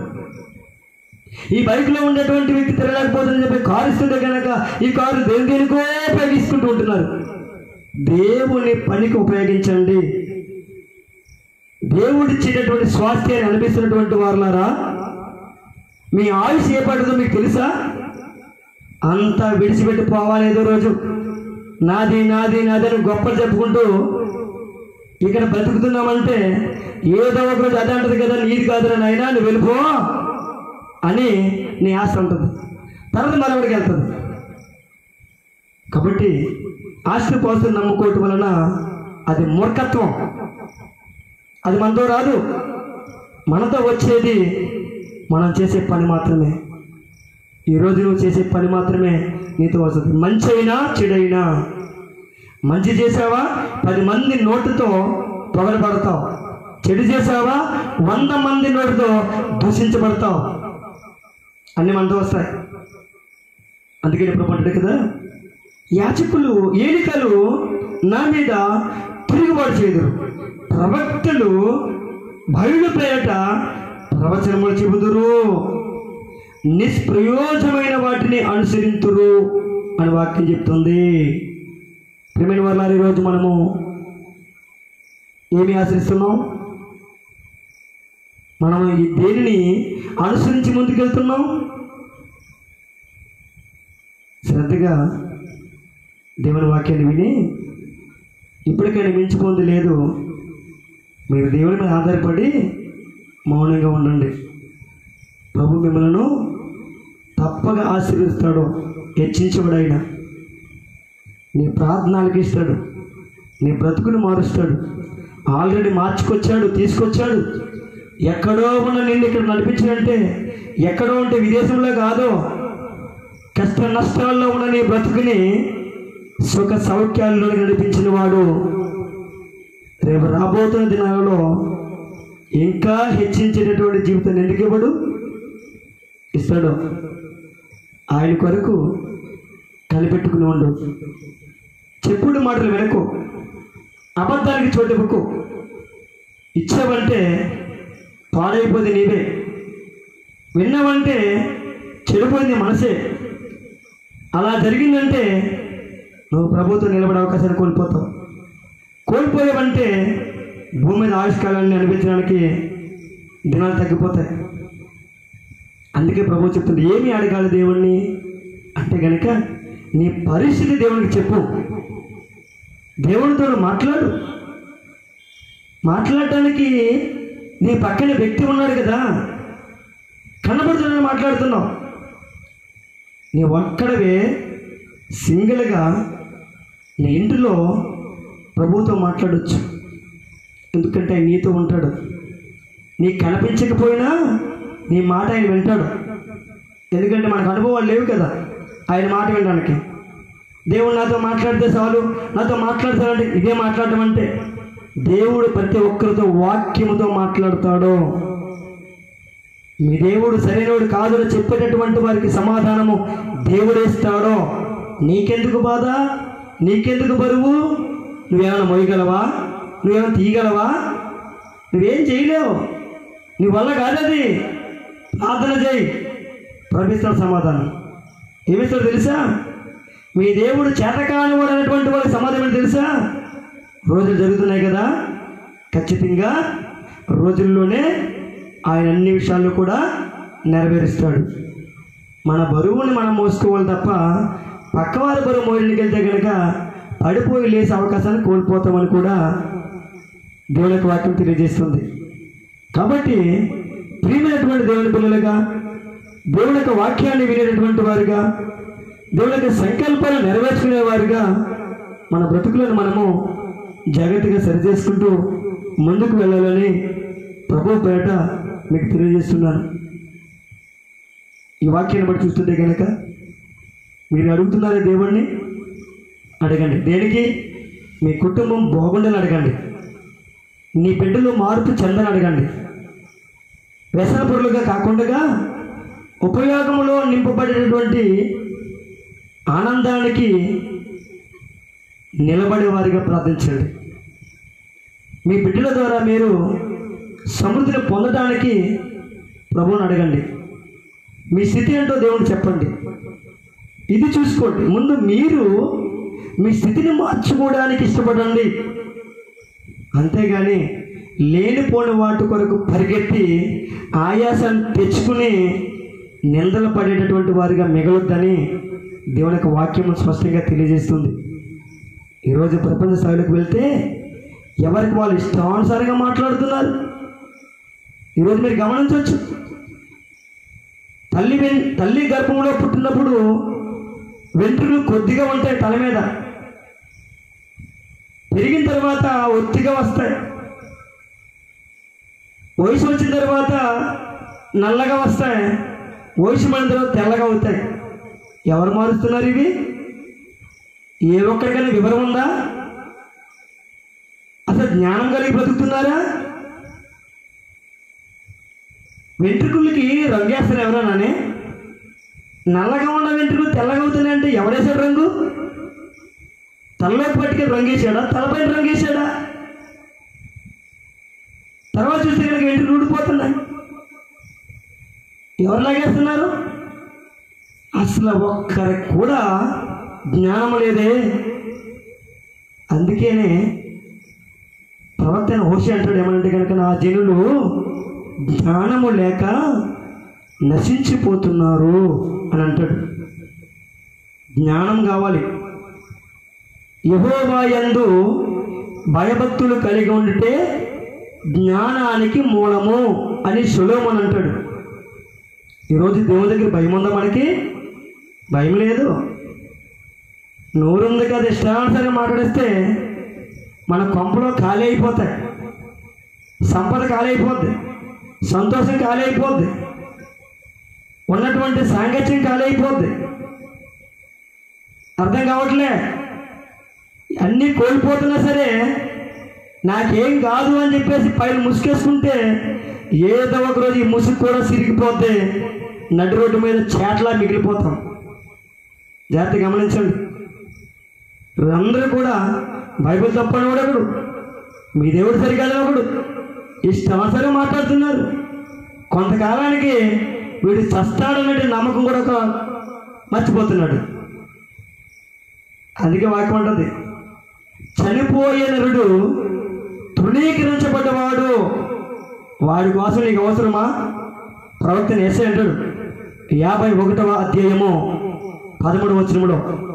ఈ బైక్లో ఉండేటువంటి వ్యక్తి తిరగలేకపోతుందని చెప్పి కారు ఇస్తుంటే కనుక ఈ కారు దేని దేనికో ఉపయోగించుకుంటూ ఉంటున్నారు దేవుని పనికి ఉపయోగించండి దేవుడిచ్చేటటువంటి స్వాస్థ్యాన్ని అనిపిస్తున్నటువంటి వారులారా మీ ఆయుష్ ఏ పడుతుందో మీకు తెలుసా అంతా విడిచిపెట్టి పోవాలి ఏదో రోజు నాది నాది నాది అని గొప్పలు చెప్పుకుంటూ ఇక్కడ బతుకుతున్నామంటే ఏదో ఒక రోజు అదే అంటది కదా నీది కాదురా నాయనా నువ్వు వెళ్ళిపో అని నీ ఆశ ఉంటుంది తర్వాత మరొకటికి వెళ్తుంది కాబట్టి ఆస్తి కోసం నమ్ముకోవటం వలన అది మూర్ఖత్వం అది మనతో రాదు మనతో వచ్చేది మనం చేసే పని మాత్రమే ఈరోజు నువ్వు చేసే పని మాత్రమే నీతో వస్తుంది మంచి అయినా చెడైనా మంచి చేసావా పది మంది నోటుతో పొగడబడతావు చెడు చేసావా వంద మంది నోటితో దూషించబడతావు అన్నీ మనతో వస్తాయి అందుకే ఇప్పుడు పడ్డాడు కదా యాచకులు ఏలికలు నా మీద తిరుగుబాటు చేయదురు ప్రవక్తలు బయలు పేరట ప్రవచనములు చెబుదురు నిష్ప్రయోజమైన వాటిని అనుసరింతురు అని వాక్యం చెప్తుంది ప్రేమైన వాళ్ళ ఈరోజు మనము ఏమి ఆశ్రయిస్తున్నాం మనం ఈ దేనిని అనుసరించి ముందుకెళ్తున్నాం శ్రద్ధగా దేవుని వాక్యాన్ని విని ఇప్పటికైనా మించిపోంది లేదు మీరు దేవుని మీద ఆధారపడి మౌనంగా ఉండండి ప్రభు మిమ్మలను తప్పక ఆశీర్వదిస్తాడు హెచ్చించబడైన నీ ప్రార్థనలకు ఇస్తాడు నీ బ్రతుకుని మారుస్తాడు ఆల్రెడీ మార్చుకొచ్చాడు తీసుకొచ్చాడు ఎక్కడో ఉన్న నిన్ను ఇక్కడ నడిపించాడంటే ఎక్కడో ఉంటే విదేశంలో కాదు కష్ట నష్టాల్లో ఉన్న నీ బ్రతుకుని సుఖ సౌఖ్యాల్లో నడిపించిన వాడు రేపు రాబోతున్న దినాలలో ఇంకా హెచ్చించేటటువంటి జీవితాన్ని ఎందుకు ఇవ్వడు ఇస్తాడు ఆయన కొరకు కనిపెట్టుకుని ఉండు చెప్పుడు మాటలు వెనకు అబద్ధానికి చోటు ఇవ్వకు ఇచ్చావంటే పాడైపోతే నీవే విన్నావంటే చెడిపోయింది మనసే అలా జరిగిందంటే నువ్వు ప్రభుత్వం నిలబడే అవకాశాన్ని కోల్పోతావు కోల్పోయావంటే భూమి మీద ఆవిష్కారాన్ని అనిపించడానికి దినాలు తగ్గిపోతాయి అందుకే ప్రభు చెప్తుంది ఏమి అడగాలి దేవుణ్ణి అంటే గనక నీ పరిస్థితి దేవునికి చెప్పు దేవునితో మాట్లాడు మాట్లాడటానికి నీ పక్కన వ్యక్తి ఉన్నాడు కదా కనబడుతున్నాడు మాట్లాడుతున్నావు నీ ఒక్కడవే సింగిల్గా నీ ఇంటిలో ప్రభుతో మాట్లాడొచ్చు ఎందుకంటే ఆయన నీతో ఉంటాడు నీకు కనిపించకపోయినా నీ మాట ఆయన వింటాడు ఎందుకంటే మనకు అనుభవాలు లేవు కదా ఆయన మాట వినడానికి దేవుడు నాతో మాట్లాడితే చాలు నాతో మాట్లాడతాడంటే ఇదే మాట్లాడటం అంటే దేవుడు ప్రతి ఒక్కరితో వాక్యముతో మాట్లాడతాడు మీ దేవుడు సరైనవాడు కాదని చెప్పేటటువంటి వారికి సమాధానము దేవుడేస్తాడో నీకెందుకు బాధ నీకెందుకు బరువు నువ్వేమైనా మోయగలవా నువ్వేమైనా తీయగలవా నువ్వేం చేయలేవు నీ వల్ల కాదది ప్రార్థన చేయి ప్రభిస్తాడు సమాధానం ఏమిస్తాడు తెలుసా మీ దేవుడు చేతకాని వాడు అనేటువంటి వాళ్ళకి సమాధానం ఏంటి తెలుసా రోజులు జరుగుతున్నాయి కదా ఖచ్చితంగా రోజుల్లోనే ఆయన అన్ని విషయాల్లో కూడా నెరవేరుస్తాడు మన బరువుని మనం మోసుకోవాలి తప్ప పక్కవారి బరువు మోయడానికి వెళ్తే కనుక పడిపోయి లేసే అవకాశాన్ని కోల్పోతామని కూడా దేవుని యొక్క వాక్యం తెలియజేస్తుంది కాబట్టి ప్రియమైనటువంటి దేవుని పిల్లలుగా దేవుని యొక్క వాక్యాన్ని వినేటటువంటి వారుగా దేవుని యొక్క సంకల్పాలు నెరవేర్చుకునే వారుగా మన బ్రతుకులను మనము జాగ్రత్తగా సరిచేసుకుంటూ ముందుకు వెళ్ళాలని ప్రభు పేట మీకు తెలియజేస్తున్నాను ఈ వాక్యాన్ని బట్టి చూస్తుంటే కనుక మీరు అడుగుతున్నారే దేవుణ్ణి అడగండి దేనికి మీ కుటుంబం బాగుండాలని అడగండి నీ బిడ్డలు మార్పు చెందని అడగండి వ్యసనపరులుగా కాకుండా ఉపయోగంలో నింపబడేటటువంటి ఆనందానికి నిలబడే వారిగా ప్రార్థించండి మీ బిడ్డల ద్వారా మీరు సమృద్ధిని పొందడానికి ప్రభువుని అడగండి మీ స్థితి ఏంటో దేవుడు చెప్పండి ఇది చూసుకోండి ముందు మీరు మీ స్థితిని మార్చుకోవడానికి ఇష్టపడండి అంతేగాని లేనిపోని వాటి కొరకు పరిగెత్తి ఆయాసం తెచ్చుకుని నిందలు పడేటటువంటి వారిగా మిగలొద్దని దేవుని యొక్క వాక్యం స్పష్టంగా తెలియజేస్తుంది ఈరోజు ప్రపంచ స్థాయిలోకి వెళ్తే ఎవరికి వాళ్ళు ఇష్టానుసారంగా మాట్లాడుతున్నారు ఈరోజు మీరు గమనించవచ్చు తల్లి వెన్ తల్లి గర్భంలో పుట్టినప్పుడు వెంట్రుకలు కొద్దిగా ఉంటాయి తల మీద పెరిగిన తర్వాత ఒత్తిగా వస్తాయి వయసు వచ్చిన తర్వాత నల్లగా వస్తాయి వయసు పడిన తర్వాత తెల్లగా అవుతాయి ఎవరు మారుస్తున్నారు ఇవి ఏ ఒక్కరికైనా వివరం ఉందా అసలు జ్ఞానం కలిగి బ్రతుకుతున్నారా వెంట్రుకలకి రంగేస్తారు ఎవరన్నానే నల్లగా ఉన్న వెంట్రుకలు తెల్లగా అవుతున్నాయంటే ఎవడేసాడు రంగు తలలోకి పట్టుకే రంగేశాడా తలపైన రంగేశాడా తర్వాత చూస్తే కనుక వెంట్రుకలు ఊడిపోతున్నాయి ఎవరు లాగేస్తున్నారు అసలు ఒక్కరికి కూడా జ్ఞానం లేదే అందుకేనే ప్రవర్తన హోషి అంటాడు ఏమనంటే కనుక నా జనులు జ్ఞానము లేక నశించిపోతున్నారు అని అంటాడు జ్ఞానం కావాలి యహోవా యందు భయభక్తులు కలిగి ఉండితే జ్ఞానానికి మూలము అని సులోమన్ అంటాడు ఈరోజు దేవుని దగ్గర భయం ఉందా మనకి భయం లేదు నోరుంది కదా ఇష్టానుసారం మాట్లాడిస్తే మన కొంపలో ఖాళీ అయిపోతాయి సంపద ఖాళీ అయిపోద్ది సంతోషం ఖాళీ అయిపోద్ది ఉన్నటువంటి సాంగత్యం ఖాళీ అయిపోద్ది అర్థం కావట్లే అన్నీ కోల్పోతున్నా సరే నాకేం కాదు అని చెప్పేసి పైన ముసుకేసుకుంటే ఏదో ఒక రోజు ఈ ముసుగు కూడా సిరిగిపోతే నడి రోడ్డు మీద చేట్లా మిగిలిపోతాం జాగ్రత్త గమనించండి అందరూ కూడా బైబిల్ తప్పని వాడు ఒకడు మీ దేవుడు సరిగా ఒకడు ఇష్టమసరం మాట్లాడుతున్నారు కొంతకాలానికి వీడు చస్తాడన్నట్టు నమ్మకం కూడా ఒక మర్చిపోతున్నాడు అందుకే వాక్యం ఉంటుంది చనిపోయే నరుడు తృణీకరించబడ్డవాడు వాడి కోసం నీకు అవసరమా ప్రవక్తన వేసే అంటాడు యాభై ఒకటవ అధ్యాయము పదమూడు వచనములో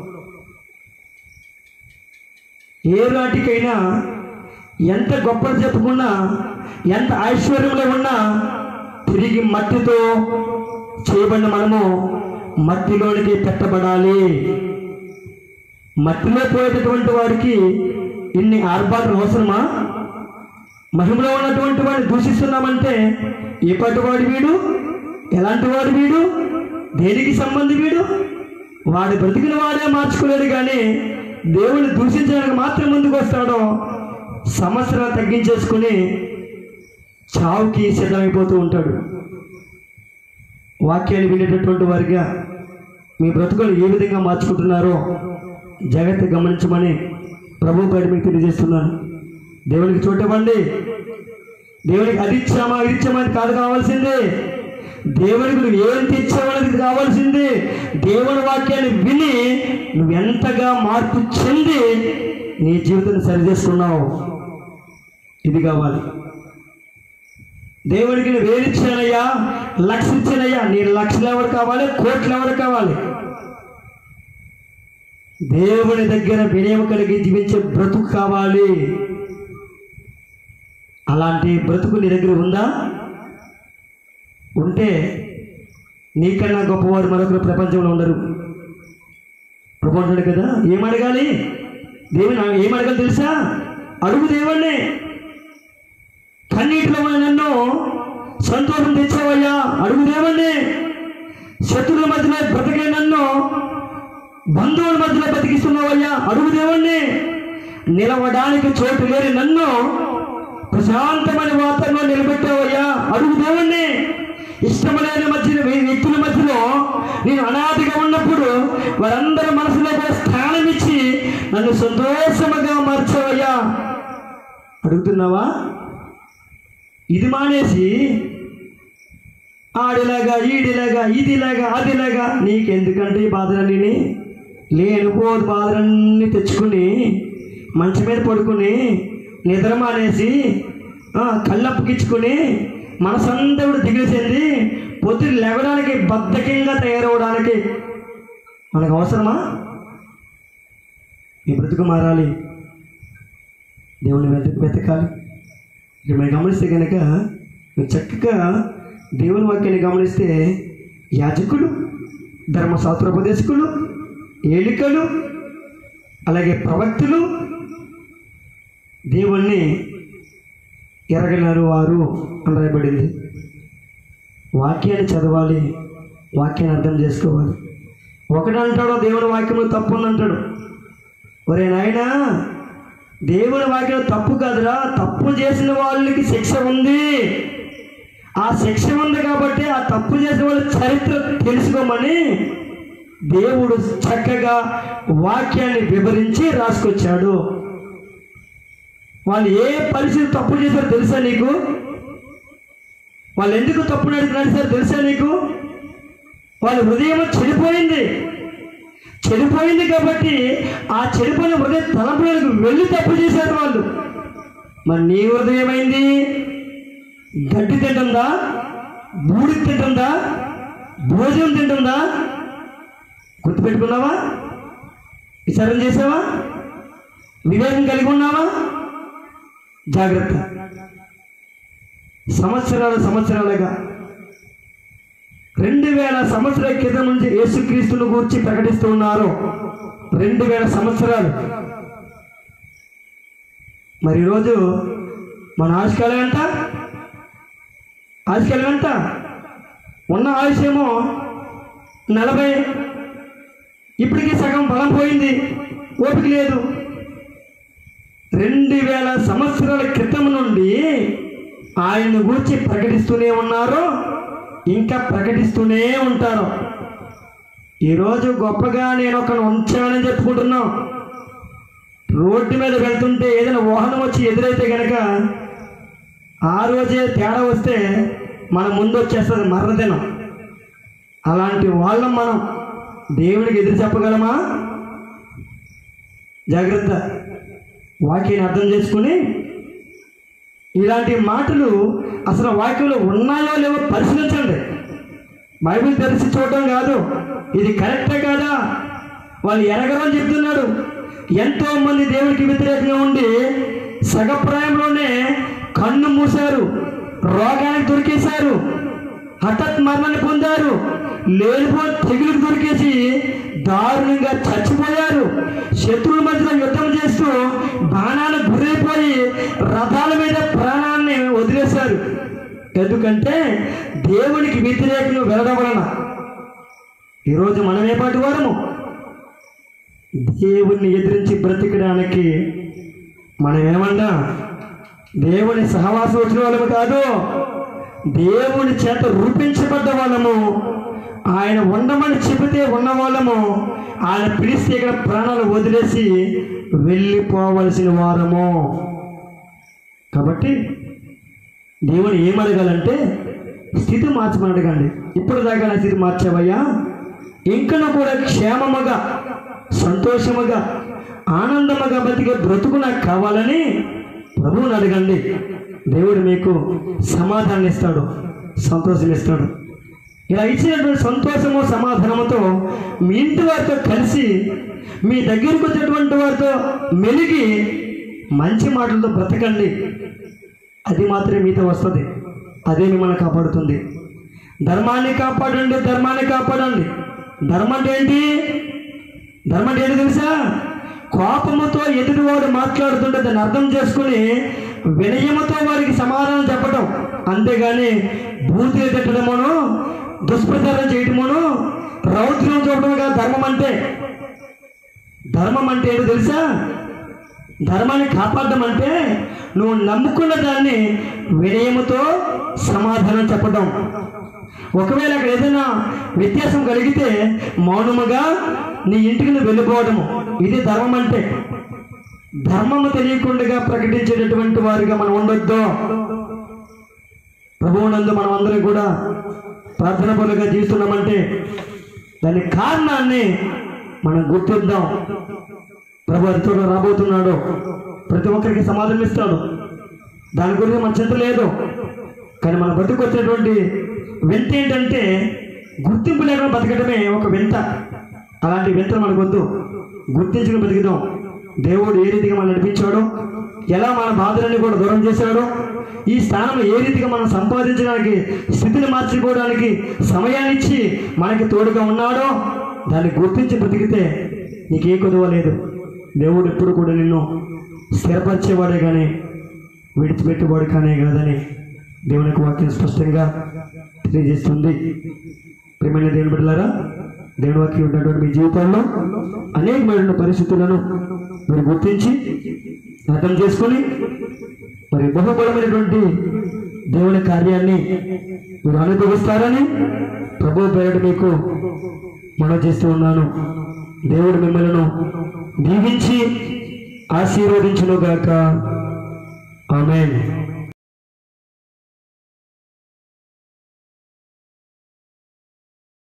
ఏ నాటికైనా ఎంత గొప్పలు చెప్పుకున్నా ఎంత ఐశ్వర్యంలో ఉన్నా తిరిగి మట్టితో చేయబడిన మనము మట్టిలోనికి పెట్టబడాలి మట్టిలో పోయేటటువంటి వాడికి ఇన్ని ఆర్భాటలు అవసరమా మహిమలో ఉన్నటువంటి వాడిని దూషిస్తున్నామంటే ఎప్పటి వాడు వీడు ఎలాంటి వాడు వీడు దేనికి సంబంధి వీడు వాడి బ్రతికిన వాడే మార్చుకోలేడు కానీ దేవుని దూషించడానికి మాత్రం ముందుకు వస్తాడో సంవత్సరాలు తగ్గించేసుకుని చావుకి సిద్ధమైపోతూ ఉంటాడు వాక్యాన్ని వినేటటువంటి వారిగా మీ బ్రతుకులు ఏ విధంగా మార్చుకుంటున్నారో జాగ్రత్త గమనించమని ప్రభు పేరు మీకు తెలియజేస్తున్నాను దేవునికి చూడవండి దేవునికి అది ఇచ్చామా ఇది ఇచ్చామా అని కాదు కావాల్సిందే దేవుడికి నువ్వు ఏం తెచ్చావనేది కావాల్సింది దేవుని వాక్యాన్ని విని నువ్వు ఎంతగా మార్పు చెంది నీ జీవితాన్ని సరి చేసుకున్నావు ఇది కావాలి దేవుడికి నువ్వు వేలు ఇచ్చానయ్యా లక్ష ఇచ్చానయ్యా నీ లక్షలు ఎవరు కావాలి కోట్లు ఎవరు కావాలి దేవుని దగ్గర వినయం కలిగి జీవించే బ్రతుకు కావాలి అలాంటి బ్రతుకు నీ దగ్గర ఉందా ఉంటే నీకన్నా గొప్పవారు మరొకరు ప్రపంచంలో ఉండరు ప్రభు అంటాడు కదా ఏం అడగాలి దేవుని ఏం అడగాలి తెలుసా అడుగు దేవుణ్ణి కన్నీటిలో ఉన్న నన్ను సంతోషం తెచ్చావయ్యా అడుగు దేవుణ్ణి శత్రువుల మధ్యలో బ్రతికే నన్ను బంధువుల మధ్యలో బతికిస్తున్నావయ్యా అడుగు దేవుణ్ణి నిలవడానికి చోటు లేని నన్ను ప్రశాంతమైన వాతావరణంలో నిలబెట్టావయ్యా అడుగు దేవుణ్ణి ఇష్టం లేని మధ్య వ్యక్తుల మధ్యలో నేను అనాథగా ఉన్నప్పుడు వారందరి మనసులో కూడా స్థానం ఇచ్చి నన్ను సంతోషముగా మార్చావయ్యా అడుగుతున్నావా ఇది మానేసి ఆడిలాగా ఈడిలాగా ఇదిలాగా అదిలాగా నీకెందుకంటే ఈ బాధలన్నీ లేనిపోదు బాధలన్నీ తెచ్చుకుని మంచం మీద పడుకుని నిద్ర మానేసి ఆ, కళ్ళప్పకిచ్చుకుని మనసంతా కూడా దిగులు చెంది పొద్దున లేవడానికి బద్ధకంగా తయారవడానికి మనకు అవసరమా ఈ బ్రతుకు మారాలి దేవుని వెతక వెతకాలి ఇక్కడ మీరు గమనిస్తే కనుక మీరు చక్కగా దేవుని వాక్యాన్ని గమనిస్తే యాజకులు ధర్మశాస్త్రోపదేశకులు ఏలికలు అలాగే ప్రవక్తులు దేవుణ్ణి ఎరగలేరు వారు అని రాయబడింది వాక్యాన్ని చదవాలి వాక్యాన్ని అర్థం చేసుకోవాలి ఒకడు అంటాడో దేవుని వాక్యంలో తప్పు ఉందంటాడు ఒరే నాయనా దేవుని వాక్యం తప్పు కాదురా తప్పు చేసిన వాళ్ళకి శిక్ష ఉంది ఆ శిక్ష ఉంది కాబట్టి ఆ తప్పు చేసిన వాళ్ళ చరిత్ర తెలుసుకోమని దేవుడు చక్కగా వాక్యాన్ని వివరించి రాసుకొచ్చాడు వాళ్ళు ఏ పరిస్థితి తప్పు చేశారో తెలుసా నీకు వాళ్ళు ఎందుకు తప్పు నడిచి నడిచారో తెలుసా నీకు వాళ్ళ హృదయం చెడిపోయింది చెడిపోయింది కాబట్టి ఆ చెడిపోయిన హృదయ తలంపులకు వెళ్ళి తప్పు చేశారు వాళ్ళు మరి నీ హృదయం అయింది గడ్డి తింటుందా బూడి తింటుందా భోజనం తింటుందా గుర్తుపెట్టుకున్నావా విచారం చేసావా వివేకం కలిగి ఉన్నావా జాగ్రత్త సంవత్సరాలు సంవత్సరాలుగా రెండు వేల సంవత్సరాల క్రితం నుంచి యేసుక్రీస్తును గురించి ప్రకటిస్తూ ఉన్నారు రెండు వేల సంవత్సరాలు మరి ఈరోజు మన ఆయుష్కాలం ఎంత ఆయుష్కాలం ఎంత ఉన్న ఆయుష్యేమో నలభై ఇప్పటికీ సగం బలం పోయింది ఓపిక లేదు రెండు వేల సంవత్సరాల క్రితం నుండి ఆయన గురించి ప్రకటిస్తూనే ఉన్నారు ఇంకా ప్రకటిస్తూనే ఉంటారు ఈరోజు గొప్పగా నేను ఒక ఉంచానని చెప్పుకుంటున్నాం రోడ్డు మీద వెళ్తుంటే ఏదైనా వాహనం వచ్చి ఎదురైతే కనుక ఆ రోజే తేడా వస్తే మన ముందు వచ్చేస్తుంది మరణదినం అలాంటి వాళ్ళం మనం దేవుడికి ఎదురు చెప్పగలమా జాగ్రత్త వాక్యాన్ని అర్థం చేసుకుని ఇలాంటి మాటలు అసలు వాక్యంలో ఉన్నాయో లేవో పరిశీలించండి బైబిల్ తెరిచి చూడటం కాదు ఇది కరెక్టే కాదా వాళ్ళు ఎరగరని చెప్తున్నాడు ఎంతో మంది దేవుడికి వ్యతిరేకంగా ఉండి సగప్రాయంలోనే కన్ను మూశారు రోగానికి దొరికేశారు హఠత్ మరణాన్ని పొందారు లేనిపో తెగులకు దొరికేసి దారుణంగా చచ్చిపోయారు శత్రువుల మధ్యలో యుద్ధం చేస్తూ బాణాలు గురైపోయి రథాల మీద ప్రాణాన్ని వదిలేశారు ఎందుకంటే దేవునికి వ్యతిరేకంగా వెళ్ళడం వలన ఈరోజు మనం ఏ పాటి వారము దేవుణ్ణి ఎదిరించి బ్రతికడానికి మనం ఏమన్నా దేవుని సహవాసం వచ్చిన వాళ్ళము కాదు దేవుని చేత రూపించబడ్డ వాళ్ళము ఆయన ఉండమని చెబితే ఉన్న వాళ్ళము ఆయన పిలిస్తే ఇక్కడ ప్రాణాలు వదిలేసి వెళ్ళిపోవలసిన వారము కాబట్టి దేవుని ఏమడగాలంటే స్థితి మార్చమని అడగండి ఇప్పుడు దాకా నా స్థితి మార్చావయ్యా ఇంకను కూడా క్షేమముగా సంతోషముగా ఆనందముగా బతికే బ్రతుకు నాకు కావాలని ప్రభువుని అడగండి దేవుడు మీకు సమాధానం ఇస్తాడు సంతోషం ఇస్తాడు ఇలా ఇచ్చినటువంటి సంతోషము సమాధానముతో మీ ఇంటి వారితో కలిసి మీ దగ్గరికి వచ్చినటువంటి వారితో మెలిగి మంచి మాటలతో బ్రతకండి అది మాత్రమే మీతో వస్తుంది అదే మిమ్మల్ని కాపాడుతుంది ధర్మాన్ని కాపాడండి ధర్మాన్ని కాపాడండి ధర్మం అంటే ఏంటి ధర్మం అంటే ఏంటి తెలుసా కోపముతో ఎదుటివాడు మాట్లాడుతుంటే దాన్ని అర్థం చేసుకుని వినయముతో వారికి సమాధానం చెప్పడం అంతేగాని బూతులు తిట్టడమును దుష్ప్రచారం చేయటమును రౌద్రం చూపడం కాదు ధర్మం అంటే ధర్మం అంటే ఏంటో తెలుసా ధర్మాన్ని కాపాడడం అంటే నువ్వు నమ్ముకున్న దాన్ని వినయముతో సమాధానం చెప్పడం ఒకవేళ అక్కడ ఏదైనా వ్యత్యాసం కలిగితే మౌనముగా నీ ఇంటికి నువ్వు వెళ్ళిపోవడము ఇది ధర్మం అంటే ధర్మము తెలియకుండా ప్రకటించేటటువంటి వారిగా మనం ఉండొద్దు ప్రభువునందు మనం అందరం కూడా ప్రార్థన పనులుగా జీవిస్తున్నామంటే దాని కారణాన్ని మనం గుర్తిద్దాం ప్రభు అది త్వరలో రాబోతున్నాడు ప్రతి ఒక్కరికి సమాధానం ఇస్తాడు దాని గురించి మన చింత లేదు కానీ మన బతుకు వచ్చినటువంటి వింత ఏంటంటే గుర్తింపు లేకుండా బతకడమే ఒక వింత అలాంటి వింత మనకు వద్దు గుర్తించుకుని బతుకుదాం దేవుడు ఏ రీతిగా మనం నడిపించాడో ఎలా మన బాధలన్నీ కూడా దూరం చేశాడో ఈ స్థానం ఏ రీతిగా మనం సంపాదించడానికి స్థితిని మార్చుకోవడానికి సమయాన్ని ఇచ్చి మనకి తోడుగా ఉన్నాడో దాన్ని గుర్తించి బ్రతికితే నీకే కొదువ లేదు దేవుడు ఎప్పుడు కూడా నిన్ను స్థిరపరిచేవాడే కానీ విడిచిపెట్టేవాడు కానే కాదని దేవుని యొక్క వాక్యం స్పష్టంగా తెలియజేస్తుంది ప్రేమైన దేవుని బిడ్డలారా దేవుని వాక్యం ఉన్నటువంటి మీ జీవితాల్లో అనేకమైన పరిస్థితులను మీరు గుర్తించి అర్థం చేసుకొని మరి బహుబలమైనటువంటి దేవుని కార్యాన్ని మీరు అనుభవిస్తారని ప్రభు పేరట మీకు మనం చేస్తూ ఉన్నాను దేవుడు మిమ్మల్ని దీవించి ఆశీర్వదించును గాక ఆమె